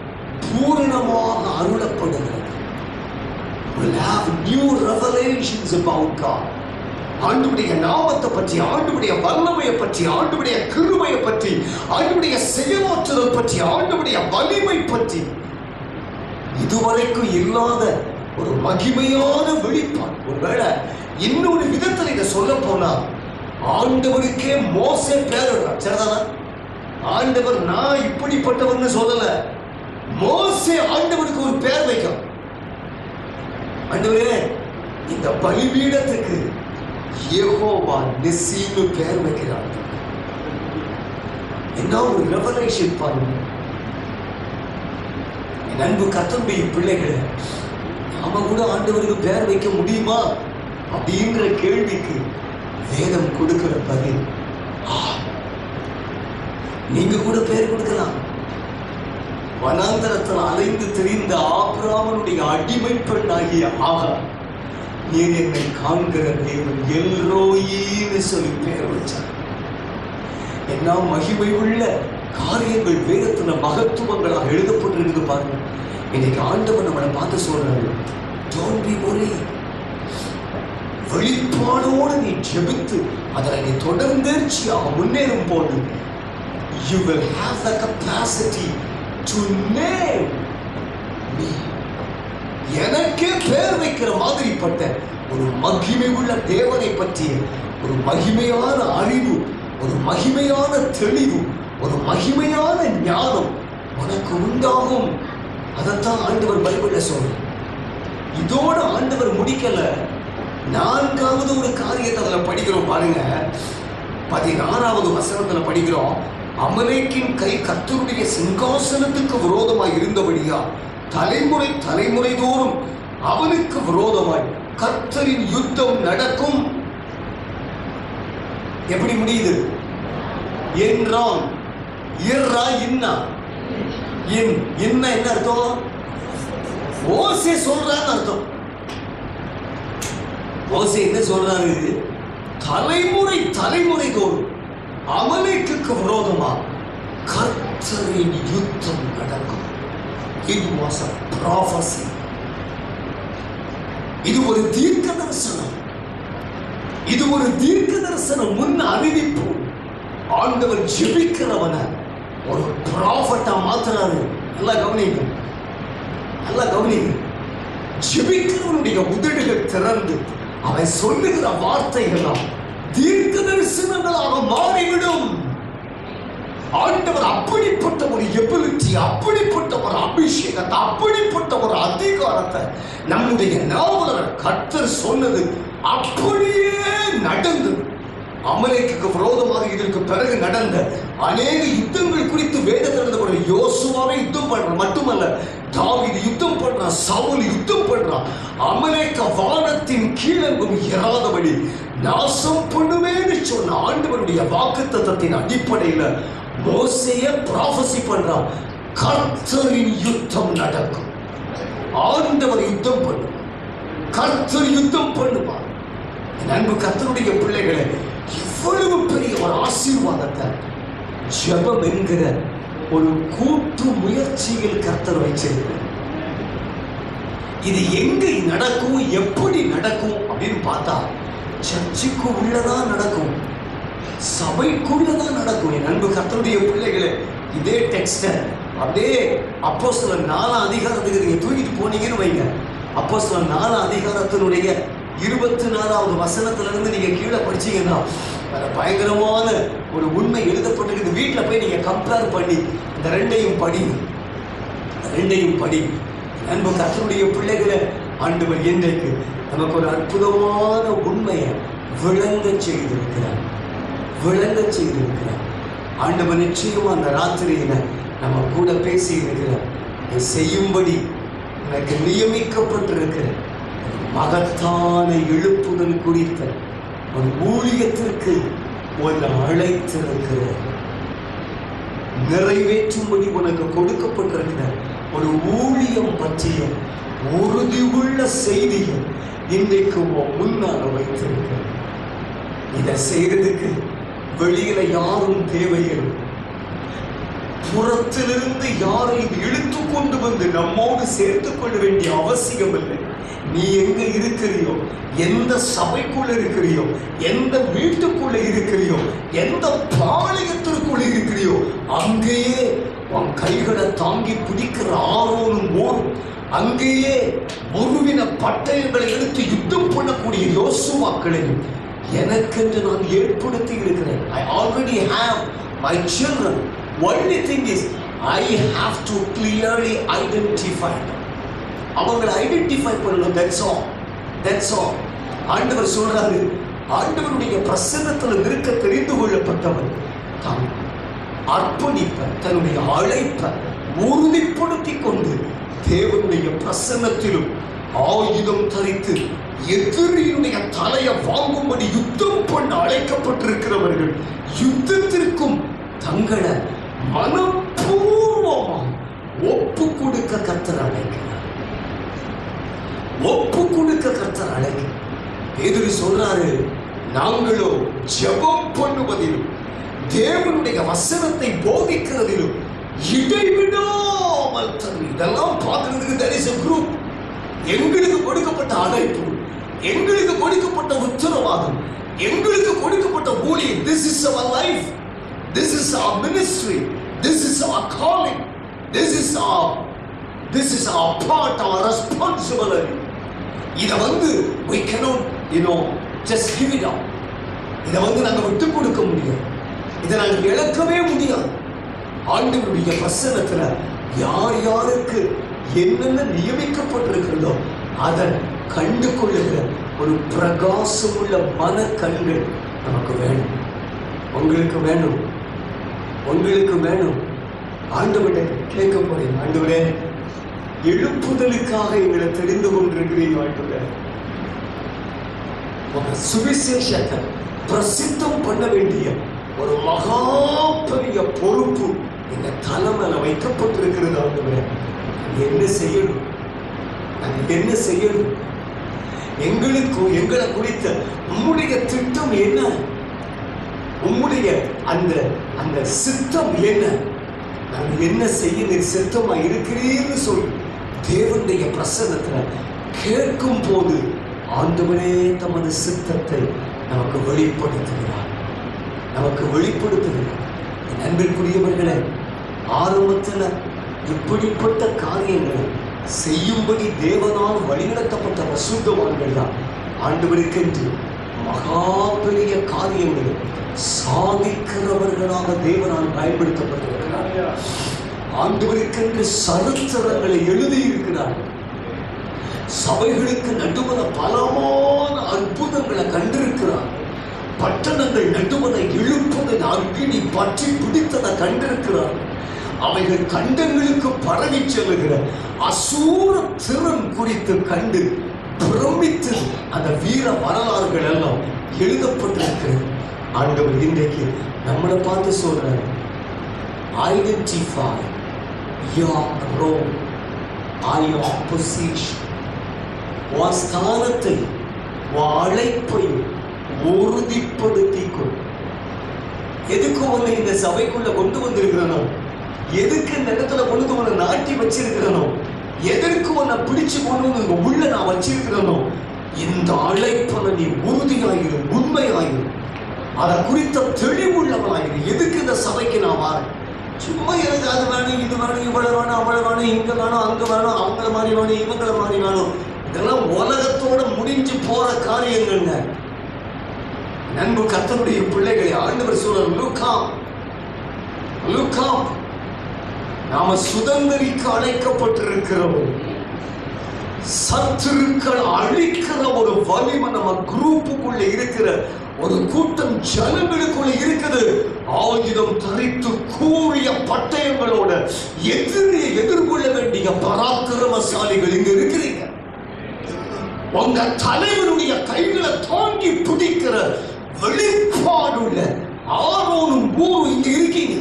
பூரணமாக அருளப்படுகிறது will have new revelations about God ஆண்டுடைய நாமத்தை பற்றி ஆண்டுடைய வல்லமையை பற்றி ஆண்டுடைய கிருமையை பற்றி ஆண்டுடைய செயலாற்றுதல் பற்றி ஆண்டுடைய வலிமை பற்றி இதுவரைக்கும் இல்லாத ஒரு மகிமையான வெளிப்பாடு ஒருவேளை இன்னொரு விதத்தில் இதை சொல்ல போனா ஆண்டவருக்கே மோசே பேரிடுறார் சரிதானா ஆண்டவர் நான் இப்படிப்பட்டவர்னு சொல்லல மோசே ஆண்டவருக்கு ஒரு பேர் வைக்கும் ஆண்டவரே இந்த பலிபீடத்துக்கு யெகோவா நெசின்னு பேர் வைக்கிறார் என்ன ஒரு ரெவலேஷன் பாருங்க என் அன்பு கத்தம்பி பிள்ளைகளை நாம கூட ஆண்டவருக்கு பேர் வைக்க முடியுமா அப்படிங்கிற கேள்விக்கு வேதம் கொடுக்கிற பதில் ஆம். நீங்க கூட பேர் கொடுக்கலாம் வனாந்தரத்தில் அலைந்து திரிந்த ஆபிராமனுடைய அடிமை பெண்ணாகிய ஆகா நீர் என்னை காண்கிற தேவன் எல்ரோயின்னு சொல்லி பெயர் வச்சார் என்ன மகிமை உள்ள காரியங்கள் வேதத்துல மகத்துவங்களாக எழுதப்பட்டிருக்கு பாருங்க இன்னைக்கு ஆண்டவர் நம்மளை பார்த்து சொல்றாரு டோன்ட் பி ஒரே வெளிப்பாடோடு நீ ஜெபித்து அதில் நீ தொடர்ந்தேர்ச்சியாக முன்னேறும் போது you will have the capacity to name me எனக்கே பேர் வைக்கிற மாதிரிப்பட்ட ஒரு மகிமை உள்ள தேவனை பற்றிய ஒரு மகிமையான அறிவு ஒரு மகிமையான தெளிவு ஒரு மகிமையான ஞானம் உனக்கு உண்டாகும் அதைத்தான் ஆண்டவர் பைபிள்ல சொல்றார் இதோட ஆண்டவர் முடிக்கல நான்காவது ஒரு காரியத்தை அதுல படிக்கிறோம் பாருங்க பதினாறாவது வசனத்துல படிக்கிறோம் அமலேக்கின் கை கர்த்தருடைய சிங்காசனத்துக்கு விரோதமாய் இருந்தபடியா தலைமுறை தலைமுறை தோறும் அவனுக்கு விரோதமாய் கர்த்தரின் யுத்தம் நடக்கும் எப்படி முடியுது என்றான் இர்ரா இன்னா இன் என்ன என்ன அர்த்தம் ஓசே சொல்றான்னு அர்த்தம் மோசே என்ன சொல்றாரு தலைமுறை தலைமுறை தோறும் அமலேக்குக்கு விரோதமா கர்த்தரின் யுத்தம் நடக்கும் இது வாஸ் a prophecy இது ஒரு தீர்க்க தரிசனம் இது ஒரு தீர்க்க தரிசன முன் அறிவிப்பு ஆண்டவர் ஜெபிக்கிறவன ஒரு ப்ராஃபட்டா மாத்துறாரு நல்லா கவனிங்க நல்லா கவனிங்க ஜெபிக்கிறவனுடைய உதடுகள் திறந்து அவன் சொல்லுகிற வார்த்தைகளாம் தீர்க்க தரிசனங்களாக மாறிவிடும் ஆண்டவர் அப்படிப்பட்ட ஒரு எபிலிட்டி அப்படிப்பட்ட ஒரு அபிஷேகத்தை அப்படிப்பட்ட ஒரு அதிகாரத்தை நம்முடைய நாவலர் கர்த்தர் சொன்னது அப்படியே நடந்தது அமலேக்கு விரோதமாக இதற்கு பிறகு நடந்த அநேக யுத்தங்கள் குறித்து வேதத்தில் எழுதப்பட்ட யோசுவாவே யுத்தம் பண்றான் மட்டுமல்ல தாவீது யுத்தம் பண்றான் சவுல் யுத்தம் பண்றான் அமலேக்க வானத்தின் கீழங்கும் இராதபடி நாசம் பண்ணுவேன்னு சொன்ன ஆண்டவருடைய வாக்குத்தத்தத்தின் அடிப்படையில மோசைய ப்ராஃபசி பண்றான் கர்த்தரின் யுத்தம் நடக்கும் ஆண்டவர் யுத்தம் பண்ணுவார் கர்த்தர் யுத்தம் பண்ணுவார் என் அன்பு கர்த்தருடைய பிள்ளைகளை இவ்வளவு பெரிய ஒரு ஆசீர்வாதத்தை ஜெபம் என்கிற ஒரு கூட்டு முயற்சியில் கர்த்தர் வச்சிருக்கிறார் இது எங்க நடக்கும் எப்படி நடக்கும் அப்படின்னு பார்த்தா சர்ச்சுக்கு உள்ளதான் நடக்கும் சபைக்குள்ளதான் நடக்கும் என் அன்பு கர்த்தருடைய பிள்ளைகளே இதே டெக்ஸ்ட அப்படியே அப்போ சில நாலாம் அதிகாரத்துக்கு நீங்க தூக்கிட்டு போனீங்கன்னு வைங்க அப்போ சில நாலாம் அதிகாரத்தினுடைய இருபத்தி நாலாவது வசனத்துல இருந்து நீங்க கீழே படிச்சீங்கன்னா அதுல பயங்கரமான ஒரு உண்மை எழுதப்பட்டிருக்குது வீட்டுல போய் நீங்க கம்பேர் பண்ணி இந்த ரெண்டையும் படிங்க இந்த ரெண்டையும் படி அன்பு கர்த்தருடைய பிள்ளைகளை ஆண்டவர் இன்றைக்கு நமக்கு ஒரு அற்புதமான உண்மையை விளங்க செய்திருக்கிறார் விளங்க செய்திருக்கிறார் ஆண்டவர் நிச்சயமா அந்த ராத்திரியில நம்ம கூட பேசி இருக்கிறார் நீ செய்யும்படி எனக்கு நியமிக்கப்பட்டிருக்கிற ஒரு மகத்தான எழுப்புதல் குறித்த ஒரு ஊழியத்திற்கு உன்னை அழைத்திருக்கிறார் நிறைவேற்றும்படி உனக்கு கொடுக்கப்பட்டிருக்கிற ஒரு ஊழியம் பற்றிய உறுதியுள்ள செய்தியை இன்றைக்கு உன் முன்னால வைத்திருக்கிறேன் இதை செய்யறதுக்கு வெளியில யாரும் தேவையில்லை புறத்திலிருந்து யாரையும் இழுத்து கொண்டு வந்து நம்மோடு சேர்த்துக் கொள்ள வேண்டிய அவசியம் இல்லை நீ எங்க இருக்கிறியோ எந்த சபைக்குள்ள இருக்கிறியோ எந்த வீட்டுக்குள்ள இருக்கிறியோ எந்த பாளையத்திற்குள்ள இருக்கிறியோ அங்கேயே உன் கைகளை தாங்கி பிடிக்கிற ஆரோனும் ஓடும் அங்கேயே முருவின பட்டயங்களை எடுத்து யுத்தம் பண்ணக்கூடிய யோசுவாக்களையும் எனக்கென்று நான் ஏற்படுத்தி இருக்கிறேன் I already have my children only thing is I have to clearly identify அவங்களை ஐடென்டிஃபை பண்ணணும் தட்ஸ் ஆல் தட்ஸ் ஆல் ஆண்டவர் சொல்றாரு ஆண்டவருடைய பிரசன்னத்தில் நிற்க தெரிந்து கொள்ளப்பட்டவர் தான் அர்ப்பணிப்ப தன்னுடைய அழைப்பை உறுதிப்படுத்தி கொண்டு தேவனுடைய பிரசன்னத்திலும் ஆயுதம் தரித்து எதிரியுடைய தலையை வாங்கும்படி யுத்தம் பண்ண அழைக்கப்பட்டிருக்கிறவர்கள் யுத்தத்திற்கும் தங்களை மனப்பூர்வமாக ஒப்பு கொடுக்க கத்தர் அழைக்கிறார் ஒப்பு கொடுக்க கத்தர் அழைக்கிறார் எதிரி சொல்றாரு நாங்களோ ஜெபம் பண்ணுவதிலும் தேவனுடைய வசனத்தை போதிக்கிறதிலும் இடைவிடாமல் தரு இதெல்லாம் பார்க்கிறதுக்கு there is a group எங்களுக்கு கொடுக்கப்பட்ட அழைப்பு எங்களுக்கு கொடுக்கப்பட்ட உத்தரவாதம் எங்களுக்கு கொடுக்கப்பட்ட ஊழியம் this is our life this is our ministry this is our calling this is our this is our part our responsibility இத வந்து we cannot you know just give it up இத வந்து நாங்க விட்டு கொடுக்க முடியாது இதை நாங்க இழக்கவே முடியாது ஆண்டவருடைய வசனத்துல யார் யாருக்கு என்னென்ன நியமிக்கப்பட்டிருக்கிறதோ அதை கண்டு கொள்ளுகிற ஒரு பிரகாசமுள்ள மன கண்கள் நமக்கு வேணும் உங்களுக்கு வேணும் உங்களுக்கு வேணும் ஆண்டவரை கேட்க போறேன் ஆண்டவரே எழுப்புதலுக்காக எங்களை தெரிந்து கொண்டிருக்கிறீங்க ஆண்டவரே ஒரு சுவிசேஷத்தை பிரசித்தம் பண்ண வேண்டிய ஒரு மகா பெரிய பொறுப்பு எங்க தலைமையில வைக்கப்பட்டிருக்கிறது ஆண்டவரே நாங்க என்ன செய்யணும் நாங்க என்ன செய்யணும் எங்களுக்கு எங்களை குறித்த உம்முடைய திட்டம் என்ன உம்முடைய அந்த அந்த சித்தம் என்ன நாங்கள் என்ன செய்ய நீர் சித்தமா இருக்கிறீன்னு சொல்லி தேவனுடைய பிரசன்னத்துல கேட்கும் போது ஆண்டவரே தமது சித்தத்தை நமக்கு வெளிப்படுத்துகிறார் நமக்கு வெளிப்படுத்துகிறார் என் அன்பிற்குரியவர்களே ஆரம்பத்தில் இப்படிப்பட்ட காரியங்களை செய்யும்படி தேவனால் வழிநடத்தப்பட்ட பசுத்தவான்கள் தான் ஆண்டவருக்கென்று மகா பெரிய காரியங்களை சாதிக்கிறவர்களாக தேவனால் பயன்படுத்தப்பட்டிருக்கிறார் ஆண்டவருக்கென்று சரித்திரங்களை எழுதியிருக்கிறார் சபைகளுக்கு நடுவன பலமான அற்புதங்களை கண்டிருக்கிறார் பட்டணங்கள் நடுவன இழுப்பதை அக்கினி பற்றி பிடித்ததை கண்டிருக்கிறார் அவைகள் கண்டங்களுக்கு பரவி செல்லுகிற அசூர திறன் குறித்து கண்டு பிரமித்து அந்த வீர வரலாறுகள் எல்லாம் எழுதப்பட்டிருக்கிறது ஆண்டவர் இன்றைக்கு நம்மளை பார்த்து சொல்றாரு identify your role or your position உன் ஸ்தானத்தை உன் அழைப்பை உறுதிப்படுத்திக் கொள் எதுக்கு உன்னை இந்த சபைக்குள்ள கொண்டு வந்திருக்கிறனோ எதுக்கு இந்த இடத்துல கொண்டு உன்னை நாட்டி வச்சிருக்கிறனோ எதற்கு உன்னை பிடிச்சு கொண்டு வந்து உங்க உள்ள நான் வச்சிருக்கிறனோ இந்த அழைப்பை நீ உறுதியாயிரு உண்மையாயிரு அதை குறித்த தெளிவுள்ளவனாயிரு எதுக்கு இந்த சபைக்கு நான் வரேன் சும்மா எனக்கு அது வேணும் இது வேணும் இவ்வளவு வேணும் அவ்வளவு வேணும் இங்க வேணும் அங்க வேணும் அவங்கள மாதிரி வேணும் இவங்கள மாதிரி வேணும் இதெல்லாம் உலகத்தோட முடிஞ்சு போற காரியங்கள்ங்க நண்பு கத்தனுடைய பிள்ளைகளை ஆண்டவர் சொல்ற லுக்காம் லுக்காம் நாம சுதந்திரிக்க அழைக்கப்பட்டிருக்கிறோம் சத்துருக்கள் அழிக்கிற ஒரு வலிமை நம்ம குரூப்புக்குள்ள இருக்கிற ஒரு கூட்டம் ஜனங்களுக்குள்ள இருக்குது ஆயுதம் தரித்து கூறிய பட்டயங்களோட எதிரியை எதிர்கொள்ள வேண்டிய பராக்கிரமசாலிகள் இங்க இருக்கிறீங்க உங்க தலைவருடைய கைகளை தாங்கி பிடிக்கிற வெளிப்பாடுள்ள ஆரோனும் ஊரும் இங்க இருக்கீங்க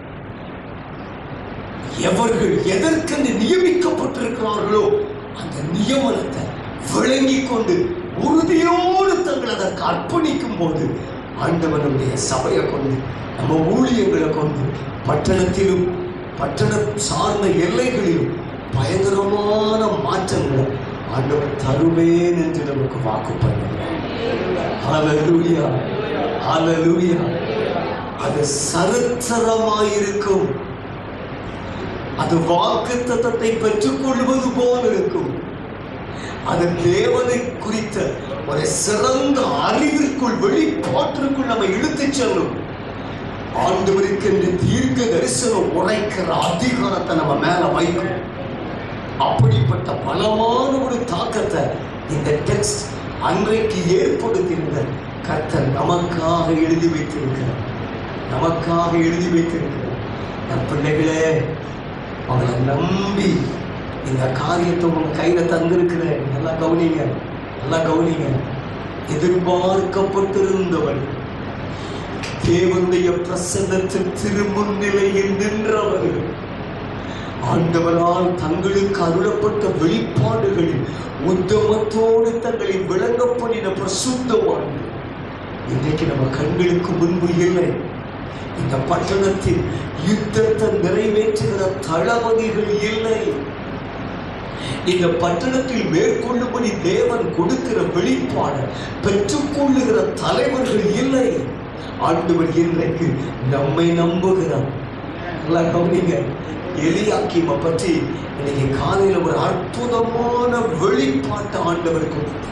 எவர்கள் எதற்கென்று நியமிக்கப்பட்டிருக்கிறார்களோ அந்த நியமனத்தை விளங்கிக் கொண்டு உறுதியோடு தங்கள் அதற்கு அர்ப்பணிக்கும் போது ஆண்டவனுடைய சபையை கொண்டு நம்ம ஊழியர்களை கொண்டு பட்டணத்திலும் பட்டணம் சார்ந்த எல்லைகளிலும் பயங்கரமான மாற்றங்களை ஆண்டவர் தருவேன் என்று நமக்கு வாக்கு பண்ணுகிறார் ஹalleluya ஹalleluya அது சரித்திரமாயிருக்கும் அது வாக்கு தத்தத்தை பெற்றுக்கொள்வது போல் இருக்கும் அது தேவனை குறித்த ஒரு சிறந்த அறிவிற்குள் வெளிப்பாட்டிற்குள் நம்ம இழுத்துச் செல்லும் ஆண்டவருக்கு என்று தீர்க்க தரிசனம் உரைக்கிற அதிகாரத்தை நம்ம மேல வைக்கும் அப்படிப்பட்ட பலமான ஒரு தாக்கத்தை இந்த டெக்ஸ்ட் அன்றைக்கு ஏற்படுத்தியிருந்த கர்த்தர் நமக்காக எழுதி வைத்திருக்கிறார் நமக்காக எழுதி வைத்திருக்கிறார் என் பிள்ளைகளே அவளை நம்பி இந்த காரியத்தை உங்க கையில தந்திருக்கிறேன் நல்லா கவனிங்க நல்லா கவனிங்க எதிர்பார்க்கப்பட்டிருந்தவன் தேவனுடைய பிரசன்னத்தில் திருமுன்னிலையில் நின்றவர்கள் ஆண்டவரால் தங்களுக்கு அருளப்பட்ட வெளிப்பாடுகளில் உத்தமத்தோடு தங்களை விளங்க பண்ணின பிரசுத்தவான்கள் இன்றைக்கு நம்ம கண்களுக்கு முன்பு இல்லை இந்த பட்டணத்தில் யுத்தத்தை நிறைவேற்றுகிற தளபதிகள் இல்லை இந்த பட்டணத்தில் மேற்கொள்ளும்படி தேவன் கொடுக்கிற வெளிப்பாடு பெற்றுக்கொள்ளுகிற தலைவர்கள் இல்லை ஆண்டவர் இன்றைக்கு நம்மை நம்புகிறார் நல்லா கவனிங்க எலியாக்கிம பற்றி இன்னைக்கு காலையில ஒரு அற்புதமான வெளிப்பாட்டு ஆண்டவர் கொடுத்தார்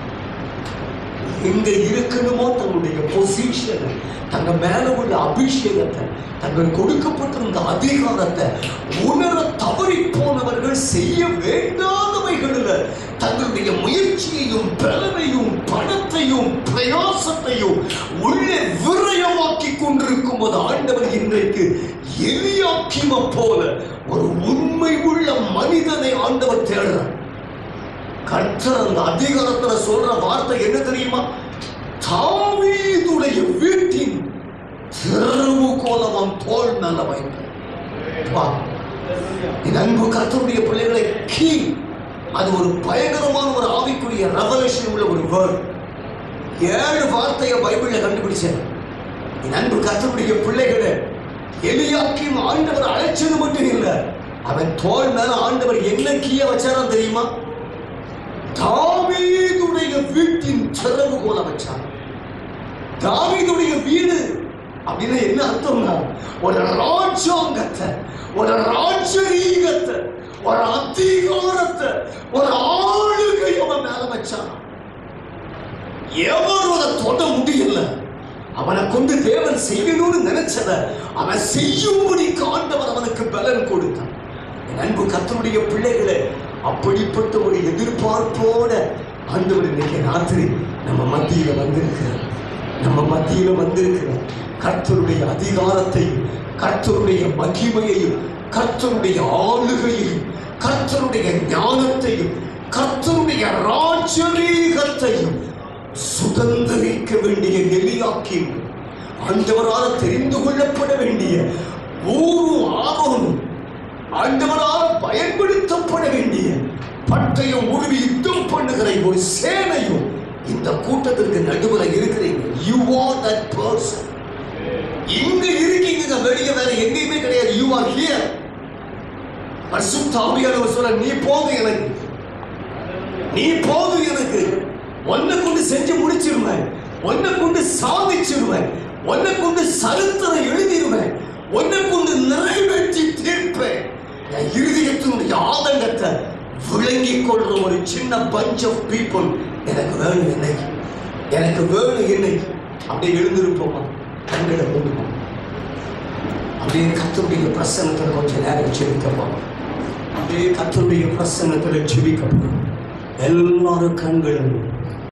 எங்க இருக்கணுமோ தன்னுடைய பொசிஷனை தங்க மேல உள்ள அபிஷேகத்தை தங்கள் கொடுக்கப்பட்டிருந்த அதிகாரத்தை உணர தவறி போனவர்கள் செய்ய வேண்டாதவைகளில் தங்களுடைய முயற்சியையும் பலனையும் பணத்தையும் பிரயாசத்தையும் உள்ளே விரயமாக்கி கொண்டிருக்கும் போது ஆண்டவர் இன்றைக்கு எலியாக்கிம போல ஒரு உண்மை உள்ள மனிதனை ஆண்டவர் தேடுறார் கர்த்தர் அந்த அதிகாரத்துல சொல்ற வார்த்தை என்ன தெரியுமா தாவீதுடைய வீட்டின் திறவுகோலம் தோல் மேல வைத்தார் வா. என் அன்பு கர்த்தருடைய பிள்ளைகளை கீ அது ஒரு பயங்கரமான ஒரு ஆவிக்குரிய ரெவலேஷன் உள்ள ஒரு வேர்ட் ஏழு வார்த்தையை பைபிள்ல கண்டுபிடிச்சேன் என் அன்பு கர்த்தருடைய பிள்ளைகளை எலியாக்கியும் ஆண்டவர் அழைச்சது மட்டும் இல்ல அவன் தோல் மேல ஆண்டவர் என்ன கீய வச்சாராம் தெரியுமா தாவீதுடைய வீட்டின் திறவுகோல வச்சார் தாவீதுடைய வீடு அப்படின்னா என்ன அர்த்தம்னா ஒரு ராஜாங்கத்தை ஒரு ராஜரீகத்தை ஒரு அதிகாரத்தை ஒரு ஆளுகை அவன் மேல வச்சான் எவரும் அதை தொட முடியல அவனை கொண்டு தேவன் செய்யணும்னு நினைச்சத அவன் செய்யும்படி காண்டவன் அவனுக்கு பலன் கொடுத்தான் என் அன்பு கத்தருடைய பிள்ளைகளே அப்படிப்பட்ட ஒரு எதிர்பார்ப்போட ஆண்டவர் இன்னைக்கு ராத்திரி நம்ம மத்தியில வந்திருக்கிறார் நம்ம மத்தியில வந்திருக்கிறார் கர்த்தருடைய அதிகாரத்தையும் கர்த்தருடைய மகிமையையும் கர்த்தருடைய ஆளுகையையும் கர்த்தருடைய ஞானத்தையும் கர்த்தருடைய ராஜரீகத்தையும் சுதந்திரிக்க வேண்டிய எலியாக்கி ஆண்டவரால் தெரிந்து கொள்ளப்பட வேண்டிய ஊரும் ஆரோனும் ஆண்டவரால் பயன்படுத்தப்பட வேண்டிய பட்டயம் உருவி யுத்தம் பண்ணுகிற ஒரு சேனையும் இந்த கூட்டத்திற்கு நடுவில் இருக்கிறீங்க யூ ஆர் தட் பர்சன் இங்க இருக்கீங்க வெளியே வேற எங்கேயுமே கிடையாது யூ ஆர் ஹியர் பரிசுத்த ஆவியானவர் சொல்ல நீ போது எனக்கு நீ போது எனக்கு ஒன்னை கொண்டு செஞ்சு முடிச்சிருவேன் ஒன்னை கொண்டு சாதிச்சிருவேன் ஒன்னை கொண்டு சரித்திரம் எழுதிடுவேன் ஒன்னை கொண்டு நிறைவேற்றி தீர்ப்பேன் என் இருதயத்தினுடைய ஆதங்கத்தை விளங்கிக் கொள்ற ஒரு சின்ன பஞ்ச் ஆஃப் பீப்புள் எனக்கு வேணும் இன்னைக்கு எனக்கு வேணும் இன்னைக்கு அப்படியே எழுந்திருப்போமா கண்களை மூடுமா அப்படியே கத்தருடைய பிரசன்னத்தில் கொஞ்ச நேரம் செபிக்கப்பா அப்படியே கத்தருடைய பிரசன்னத்தில் செபிக்கப்படும் எல்லாரும் கண்களும்